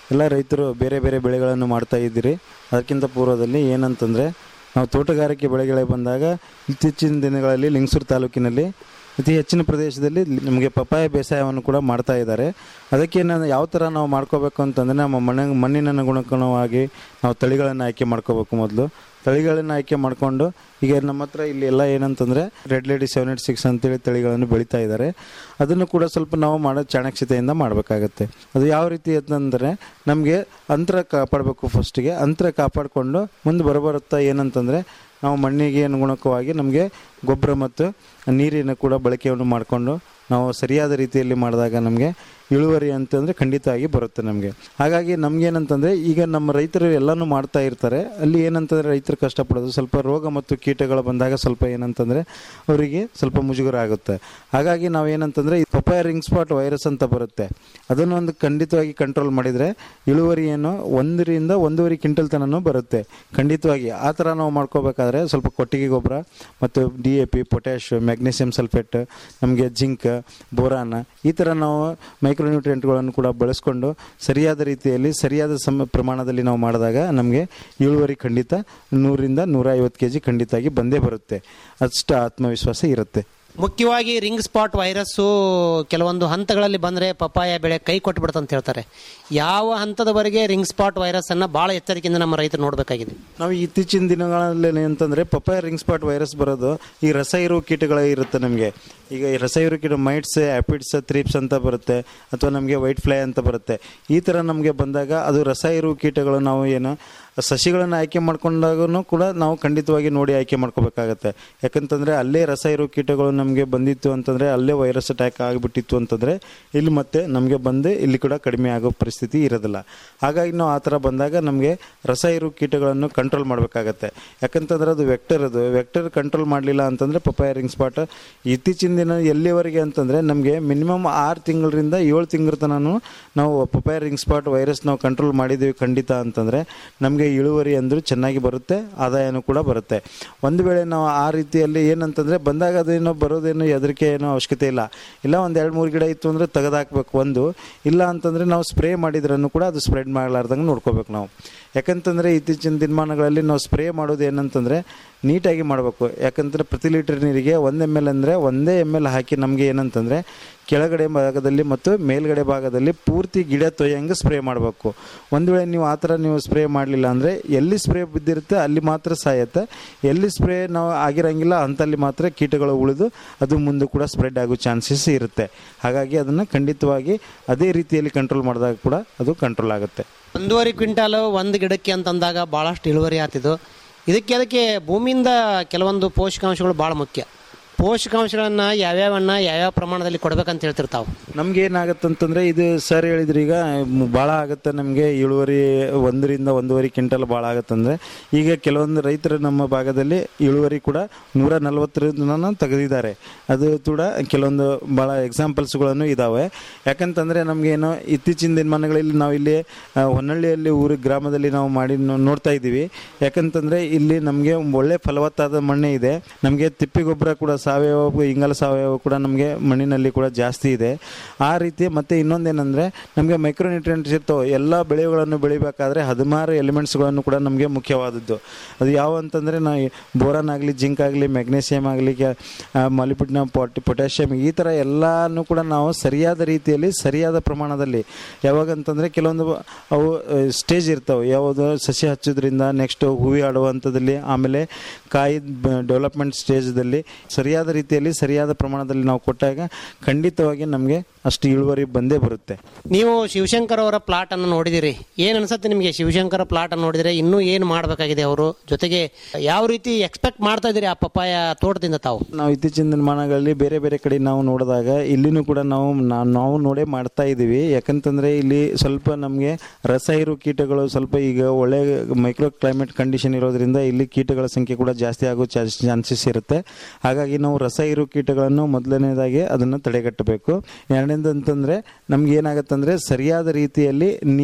ಎಲ್ಲ ರೈತರು ಬೇರೆ ಬೇರೆ ಬೆಳೆಗಳನ್ನು ಮಾಡ್ತಾ ಇದ್ದೀರಿ ಅದಕ್ಕಿಂತ ಪೂರ್ವದಲ್ಲಿ ಏನಂತಂದರೆ ನಾವು ತೋಟಗಾರಿಕೆ ಬೆಳೆಗಳಿಗೆ ಬಂದಾಗ ಇತ್ತೀಚಿನ ದಿನಗಳಲ್ಲಿ ಲಿಂಗಸೂರು ತಾಲೂಕಿನಲ್ಲಿ ಅತಿ ಹೆಚ್ಚಿನ ಪ್ರದೇಶದಲ್ಲಿ ನಮಗೆ ಪಪ್ಪಾಯ ಬೇಸಾಯವನ್ನು ಕೂಡ ಮಾಡ್ತಾ ಇದ್ದಾರೆ ಅದಕ್ಕೆ ನಾನು ಯಾವ ಥರ ನಾವು ಮಾಡ್ಕೋಬೇಕು ಅಂತಂದರೆ ನಮ್ಮ ಮಣ್ಣ ಮಣ್ಣಿನ ಅನುಗುಣವಾಗಿ ನಾವು ತಳಿಗಳನ್ನು ಆಯ್ಕೆ ಮಾಡ್ಕೋಬೇಕು ಮೊದಲು ತಳಿಗಳನ್ನು ಆಯ್ಕೆ ಮಾಡಿಕೊಂಡು ಈಗ ನಮ್ಮ ಹತ್ರ ಇಲ್ಲಿ ಎಲ್ಲ ಏನಂತಂದರೆ red lady seven eight six ಅಂತೇಳಿ ತಳಿಗಳನ್ನು ಬೆಳೀತಾ ಇದ್ದಾರೆ ಅದನ್ನು ಕೂಡ ಸ್ವಲ್ಪ ನಾವು ಮಾಡೋ ಚಾಣಕ್ಷತೆಯಿಂದ ಮಾಡಬೇಕಾಗತ್ತೆ ಅದು ಯಾವ ರೀತಿ ಅಂತಂದರೆ ನಮಗೆ ಅಂತರ ಕಾಪಾಡಬೇಕು ಫಸ್ಟಿಗೆ ಅಂತರ ಕಾಪಾಡಿಕೊಂಡು ಮುಂದೆ ಬರಬರುತ್ತಾ ಏನಂತಂದರೆ ನಾವು ಮಣ್ಣಿಗೆ ಅನುಗುಣಕವಾಗಿ ನಮಗೆ ಗೊಬ್ಬರ ಮತ್ತು ನೀರಿನ ಕೂಡ ಬಳಕೆಯನ್ನು ಮಾಡಿಕೊಂಡು ನಾವು ಸರಿಯಾದ ರೀತಿಯಲ್ಲಿ ಮಾಡಿದಾಗ ನಮಗೆ ಇಳುವರಿ ಅಂತಂದರೆ ಖಂಡಿತವಾಗಿ ಬರುತ್ತೆ ನಮಗೆ ಹಾಗಾಗಿ ನಮಗೇನಂತಂದರೆ ಈಗ ನಮ್ಮ ರೈತರು ಎಲ್ಲನೂ ಮಾಡ್ತಾ ಇರ್ತಾರೆ ಅಲ್ಲಿ ಏನಂತಂದರೆ ರೈತರು ಕಷ್ಟಪಡೋದು ಸ್ವಲ್ಪ ರೋಗ ಮತ್ತು ಕೀಟಗಳು ಬಂದಾಗ ಸ್ವಲ್ಪ ಏನಂತಂದರೆ ಅವರಿಗೆ ಸ್ವಲ್ಪ ಮುಜುಗರ ಆಗುತ್ತೆ ಹಾಗಾಗಿ ನಾವು ಏನಂತಂದರೆ ಈ ಪಪಾಯ ರಿಂಗ್ ಸ್ಪಾಟ್ ವೈರಸ್ ಅಂತ ಬರುತ್ತೆ ಅದನ್ನು ಒಂದು ಖಂಡಿತವಾಗಿ ಕಂಟ್ರೋಲ್ ಮಾಡಿದರೆ ಇಳುವರಿ ಏನು ಒಂದರಿಂದ ಒಂದೂವರೆ ಕ್ವಿಂಟಲ್ ತನಕ ಬರುತ್ತೆ ಖಂಡಿತವಾಗಿ ಆ ಥರ ನಾವು ಮಾಡ್ಕೋಬೇಕಾದ್ರೆ ಸ್ವಲ್ಪ ಕೊಟ್ಟಿಗೆ ಗೊಬ್ಬರ ಮತ್ತು D A P potash magnesium sulphate ನಮಗೆ ಜಿಂಕ್ ಬೋರಾನ್ ಈ ಥರ ನಾವು ಮೈಕ್ರೋನ್ಯೂಟ್ರಿಯೆಂಟ್ಗಳನ್ನು ಕೂಡ ಬಳಸ್ಕೊಂಡು ಸರಿಯಾದ ರೀತಿಯಲ್ಲಿ ಸರಿಯಾದ ಸಮ ಪ್ರಮಾಣದಲ್ಲಿ ನಾವು ಮಾಡಿದಾಗ ನಮಗೆ ಇಳುವರಿ ಖಂಡಿತ ನೂರಿಂದ ನೂರ ಐವತ್ತು ಕೆ ಜಿ ಖಂಡಿತವಾಗಿ ಬಂದೇ ಬರುತ್ತೆ ಅಷ್ಟು ಆತ್ಮವಿಶ್ವಾಸ ಇರುತ್ತೆ ಮುಖ್ಯವಾಗಿ ರಿಂಗ್ ಸ್ಪಾಟ್ ವೈರಸ್ಸು ಕೆಲವೊಂದು ಹಂತಗಳಲ್ಲಿ ಬಂದರೆ ಪಪ್ಪಾಯ ಬೆಳೆ ಕೈ ಕೊಟ್ಬಿಡುತ್ತೆ ಅಂತ ಹೇಳ್ತಾರೆ ಯಾವ ಹಂತದವರೆಗೆ ರಿಂಗ್ ಸ್ಪಾಟ್ ವೈರಸ್ ಅನ್ನ ಬಹಳ ಎಚ್ಚರಿಕೆಯಿಂದ ನಮ್ಮ ರೈತರು ನೋಡಬೇಕಾಗಿದೆ ನಾವು ಇತ್ತೀಚಿನ ದಿನಗಳಲ್ಲಿ ಅಂತಂದ್ರೆ ಪಪ್ಪಾಯ ರಿಂಗ್ ಸ್ಪಾಟ್ ವೈರಸ್ ಬರೋದು ಈ ರಸ ಇರುವ ಕೀಟಗಳು ಇರುತ್ತೆ ನಮಗೆ ಈಗ ಈ ರಸ ಇರೋ ಕೀಟ ಮೈಟ್ಸ್ ಆಪಿಡ್ಸ್ ತ್ರಿಪ್ಸ್ ಅಂತ ಬರುತ್ತೆ ಅಥವಾ ನಮಗೆ ವೈಟ್ ಫ್ಲೈ ಅಂತ ಬರುತ್ತೆ ಈ ಥರ ನಮಗೆ ಬಂದಾಗ ಅದು ರಸ ಇರುವ ಕೀಟಗಳು ನಾವು ಏನು ಸಸಿಗಳನ್ನು ಆಯ್ಕೆ ಮಾಡ್ಕೊಂಡಾಗೂ ಕೂಡ ನಾವು ಖಂಡಿತವಾಗಿ ನೋಡಿ ಆಯ್ಕೆ ಮಾಡ್ಕೋಬೇಕಾಗತ್ತೆ ಯಾಕಂತಂದರೆ ಅಲ್ಲೇ ರಸ ಇರೋ ಕೀಟಗಳು ನಮಗೆ ಬಂದಿತ್ತು ಅಂತಂದರೆ ಅಲ್ಲೇ ವೈರಸ್ ಅಟ್ಯಾಕ್ ಆಗಿಬಿಟ್ಟಿತ್ತು ಅಂತಂದರೆ ಇಲ್ಲಿ ಮತ್ತೆ ನಮಗೆ ಬಂದು ಇಲ್ಲಿ ಕೂಡ ಕಡಿಮೆ ಆಗೋ ಪರಿಸ್ಥಿತಿ ಇರೋದಿಲ್ಲ ಹಾಗಾಗಿ ನಾವು ಆ ಥರ ಬಂದಾಗ ನಮಗೆ ರಸ ಇರೋ ಕೀಟಗಳನ್ನು ಕಂಟ್ರೋಲ್ ಮಾಡಬೇಕಾಗತ್ತೆ ಯಾಕಂತಂದ್ರೆ ಅದು ವೆಕ್ಟರ್ ಅದು ವೆಕ್ಟರ್ ಕಂಟ್ರೋಲ್ ಮಾಡಲಿಲ್ಲ ಅಂತಂದರೆ ಪಪ್ಪಾಯ ರಿಂಗ್ ಸ್ಪಾಟ್ ಇತ್ತೀಚಿನ ದಿನ ಎಲ್ಲಿವರೆಗೆ ಅಂತಂದರೆ ನಮಗೆ ಮಿನಿಮಮ್ ಆರು ತಿಂಗಳರಿಂದ ಏಳು ತಿಂಗಳ ತನಕ ನಾವು ಪಪ್ಪಾಯ ರಿಂಗ್ ಸ್ಪಾಟ್ ವೈರಸ್ ನಾವು ಕಂಟ್ರೋಲ್ ಮಾಡಿದ್ದೀವಿ ಖಂಡಿತ ಅಂತಂದರೆ ನಮಗೆ ಇಳುವರಿ ಅಂದರೂ ಚೆನ್ನಾಗಿ ಬರುತ್ತೆ ಆದಾಯನೂ ಕೂಡ ಬರುತ್ತೆ ಒಂದು ವೇಳೆ ನಾವು ಆ ರೀತಿಯಲ್ಲಿ ಏನಂತಂದರೆ ಬಂದಾಗ ಅದೇನೋ ಬರೋದೇನೋ ಹೆದರಿಕೆ ಏನೋ ಅವಶ್ಯಕತೆ ಇಲ್ಲ ಇಲ್ಲ ಒಂದು ಎರಡು ಮೂರು ಗಿಡ ಇತ್ತು ಅಂದರೆ ತೆಗೆದಾಕ್ಬೇಕು ಒಂದು ಇಲ್ಲ ಅಂತಂದರೆ ನಾವು ಸ್ಪ್ರೇ ಮಾಡಿದ್ರೂ ಕೂಡ ಅದು ಸ್ಪ್ರೆಡ್ ಮಾಡಲಾರ್ದಂಗೆ ನೋಡ್ಕೋಬೇಕು ನಾವು ಯಾಕಂತಂದರೆ ಇತ್ತೀಚಿನ ದಿನಮಾನಗಳಲ್ಲಿ ನಾವು ಸ್ಪ್ರೇ ಮಾಡೋದು ಏನಂತಂದರೆ ನೀಟಾಗಿ ಮಾಡಬೇಕು ಯಾಕಂದರೆ ಪ್ರತಿ ಲೀಟರ್ ನೀರಿಗೆ ಒಂದು ಎಮ್ ಎಲ್ ಅಂದರೆ ಒಂದೇ ಎಮ್ ಎಲ್ ಹಾಕಿ ನಮಗೆ ಏನಂತಂದರೆ ಕೆಳಗಡೆ ಭಾಗದಲ್ಲಿ ಮತ್ತು ಮೇಲ್ಗಡೆ ಭಾಗದಲ್ಲಿ ಪೂರ್ತಿ ಗಿಡ ತೊಯ್ಯಂಗೆ ಸ್ಪ್ರೇ ಮಾಡಬೇಕು ಒಂದು ವೇಳೆ ನೀವು ಆ ಥರ ನೀವು ಸ್ಪ್ರೇ ಮಾಡಲಿಲ್ಲ ಅಂದರೆ ಎಲ್ಲಿ ಸ್ಪ್ರೇ ಬಿದ್ದಿರುತ್ತೆ ಅಲ್ಲಿ ಮಾತ್ರ ಸಾಯತ್ತೆ ಎಲ್ಲಿ ಸ್ಪ್ರೇ ನಾವು ಆಗಿರಂಗಿಲ್ಲ ಅಂತಲ್ಲಿ ಮಾತ್ರ ಕೀಟಗಳು ಉಳಿದು ಅದು ಮುಂದೆ ಕೂಡ ಸ್ಪ್ರೆಡ್ ಆಗೋ ಚಾನ್ಸಸ್ ಇರುತ್ತೆ ಹಾಗಾಗಿ ಅದನ್ನು ಖಂಡಿತವಾಗಿ ಅದೇ ರೀತಿಯಲ್ಲಿ ಕಂಟ್ರೋಲ್ ಮಾಡಿದಾಗ ಕೂಡ ಅದು ಕಂಟ್ರೋಲ್ ಆಗುತ್ತೆ ಒಂದೂವರೆ ಕ್ವಿಂಟಾಲು ಒಂದು ಗಿಡಕ್ಕೆ ಅಂತಂದಾಗ ಭಾಳಷ್ಟು ಇಳುವರಿ ಆಗ್ತಿದ್ದು ಇದಕ್ಕೆ ಅದಕ್ಕೆ ಭೂಮಿಯಿಂದ ಕೆಲವೊಂದು ಪೋಷಕಾಂಶಗಳು ಭಾಳ ಮುಖ್ಯ ಪೋಷಕಾಂಶಗಳನ್ನು ಯಾವ್ಯಾವನ್ನ ಯಾವ್ಯಾವ ಪ್ರಮಾಣದಲ್ಲಿ ಕೊಡ್ಬೇಕಂತ ಹೇಳ್ತಿರ್ತಾವೆ ನಮ್ಗೆ ಏನಾಗತ್ತಂತಂದ್ರೆ ಇದು ಸರ್ ಹೇಳಿದ್ರು ಈಗ ಭಾಳ ಆಗುತ್ತೆ ನಮಗೆ ಇಳುವರಿ ಒಂದರಿಂದ ಒಂದೂವರೆ ಕ್ವಿಂಟಲ್ ಭಾಳ ಆಗುತ್ತಂದ್ರೆ ಈಗ ಕೆಲವೊಂದು ರೈತರು ನಮ್ಮ ಭಾಗದಲ್ಲಿ ಇಳುವರಿ ಕೂಡ ನೂರ ನಲವತ್ತರಿಂದ ತೆಗೆದಿದ್ದಾರೆ ಅದು ಕೂಡ ಕೆಲವೊಂದು ಭಾಳ ಎಕ್ಸಾಂಪಲ್ಸ್ಗಳನ್ನು ಇದ್ದಾವೆ ಯಾಕಂತಂದ್ರೆ ನಮಗೇನು ಇತ್ತೀಚಿನ ದಿನಮಾನಗಳಲ್ಲಿ ನಾವು ಇಲ್ಲಿ ಆ, ಹೊನ್ನಳ್ಳಿಯಲ್ಲಿ ಊರು ಗ್ರಾಮದಲ್ಲಿ ನಾವು ಮಾಡಿ ನೋ- ನೋಡ್ತಾ ಇದ್ದೀವಿ ಯಾಕಂತಂದ್ರೆ ಇಲ್ಲಿ ನಮಗೆ ಒಳ್ಳೆ ಫಲವತ್ತಾದ ಮಣ್ಣೆ ಇದೆ ನಮಗೆ ತಿಪ್ಪಿ ಗೊಬ್ಬರ ಕೂಡ ಸಾವಯವ ಇಂಗಾಲ ಸಾವಯವ ಕೂಡ ನಮಗೆ ಮಣ್ಣಿನಲ್ಲಿ ಕೂಡ ಜಾಸ್ತಿ ಇದೆ ಆ ರೀತಿ ಮತ್ತೆ ಇನ್ನೊಂದೇನೆಂದರೆ ನಮಗೆ ಮೈಕ್ರೋನ್ಯೂಟ್ರಿಯೆಂಟ್ಸ್ ಇರ್ತವೆ ಎಲ್ಲ ಬೆಳೆಗಳನ್ನು ಬೆಳಿಬೇಕಾದ್ರೆ ಹದಿನಾರು ಎಲಿಮೆಂಟ್ಸ್ಗಳನ್ನು ಕೂಡ ನಮಗೆ ಮುಖ್ಯವಾದದ್ದು ಅದು ಯಾವ ಅಂತಂದರೆ ನಾವು ಬೋರಾನ್ ಆಗಲಿ ಜಿಂಕ್ ಆಗಲಿ ಮೆಗ್ನೀಷಿಯಮ್ ಆಗಲಿ ಮಾಲಿಪಿಡ್ನ ಪೊಟ್ ಪೊಟ್ಯಾಷಿಯಮ್ ಈ ಥರ ಎಲ್ಲನೂ ಕೂಡ ನಾವು ಸರಿಯಾದ ರೀತಿಯಲ್ಲಿ ಸರಿಯಾದ ಪ್ರಮಾಣದಲ್ಲಿ ಯಾವಾಗ ಅಂತಂದರೆ ಕೆಲವೊಂದು ಅವು ಸ್ಟೇಜ್ ಇರ್ತವೆ ಯಾವುದು ಸಸಿ ಹಚ್ಚೋದ್ರಿಂದ ನೆಕ್ಸ್ಟ್ ಹೂವಿ ಆಡುವಂಥದ್ದಲ್ಲಿ ಆಮೇಲೆ ಕಾಯಿ ಡೆವಲಪ್ಮೆಂಟ್ ಸ್ಟೇಜ್ದಲ್ಲಿ ಸರಿಯಾದ ರೀತಿಯಲ್ಲಿ ಸರಿಯಾದ ಪ್ರಮಾಣದಲ್ಲಿ ನಾವು ಕೊಟ್ಟಾಗ ಖಂಡಿತವಾಗಿ ನಮಗೆ ಅಷ್ಟು ಇಳುವರಿ ಬಂದೇ ಬರುತ್ತೆ ನೀವು ಶಿವಶಂಕರ್ ಅವರ ಪ್ಲಾಟ್ ಅನ್ನು ನೋಡಿದಿರಿ ಏನ್ ಅನ್ಸುತ್ತೆ ನಿಮಗೆ ಶಿವಶಂಕರ ಪ್ಲಾಟ್ ಅನ್ನು ನೋಡಿದ್ರೆ ಇನ್ನೂ ಏನು ಮಾಡಬೇಕಾಗಿದೆ ಅವರು ಜೊತೆಗೆ ಯಾವ ರೀತಿ ಎಕ್ಸ್ಪೆಕ್ಟ್ ಮಾಡ್ತಾ ಇದ್ದೀರಿ ಆ ಪಪ್ಪಾಯ ತೋಟದಿಂದ ತಾವು ನಾವು ಇತ್ತೀಚಿನ ದಿನಮಾನಗಳಲ್ಲಿ ಬೇರೆ ಬೇರೆ ಕಡೆ ನಾವು ನೋಡಿದಾಗ ಇಲ್ಲಿನೂ ಕೂಡ ನಾವು ನಾ- ನಾವು ನೋಡೇ ಮಾಡ್ತಾ ಇದ್ದೀವಿ ಯಾಕಂತಂದ್ರೆ ಇಲ್ಲಿ ಸ್ವಲ್ಪ ನಮಗೆ ರಸ ಇರೋ ಕೀಟಗಳು ಸ್ವಲ್ಪ ಈಗ ಒಳ್ಳೆ ಮೈಕ್ರೋ ಕ್ಲೈಮೇಟ್ ಕಂಡೀಷನ್ ಇರೋದ್ರಿಂದ ಇಲ್ಲಿ ಕೀಟಗಳ ಸಂಖ್ಯೆ ಕೂಡ ಜಾಸ್ತಿ ಆಗೋ ಚಾನ್ಸಸ್ ಇರುತ್ತೆ ಹಾಗಾಗಿ ನಾವು ರಸ ಇರೋ ಕೀಟಗಳನ್ನು ಮೊದಲನೇದಾಗಿ ಅದನ್ನು ತಡೆಗಟ್ಟಬೇಕು ಎರಡನೇದು ಅಂತಂದ್ರೆ ನಮ್ಗೆ ಏನಾಗತ್ತಂದ್ರೆ ಸರಿಯಾದ ರೀತಿಯಲ್ಲಿ ನೀರು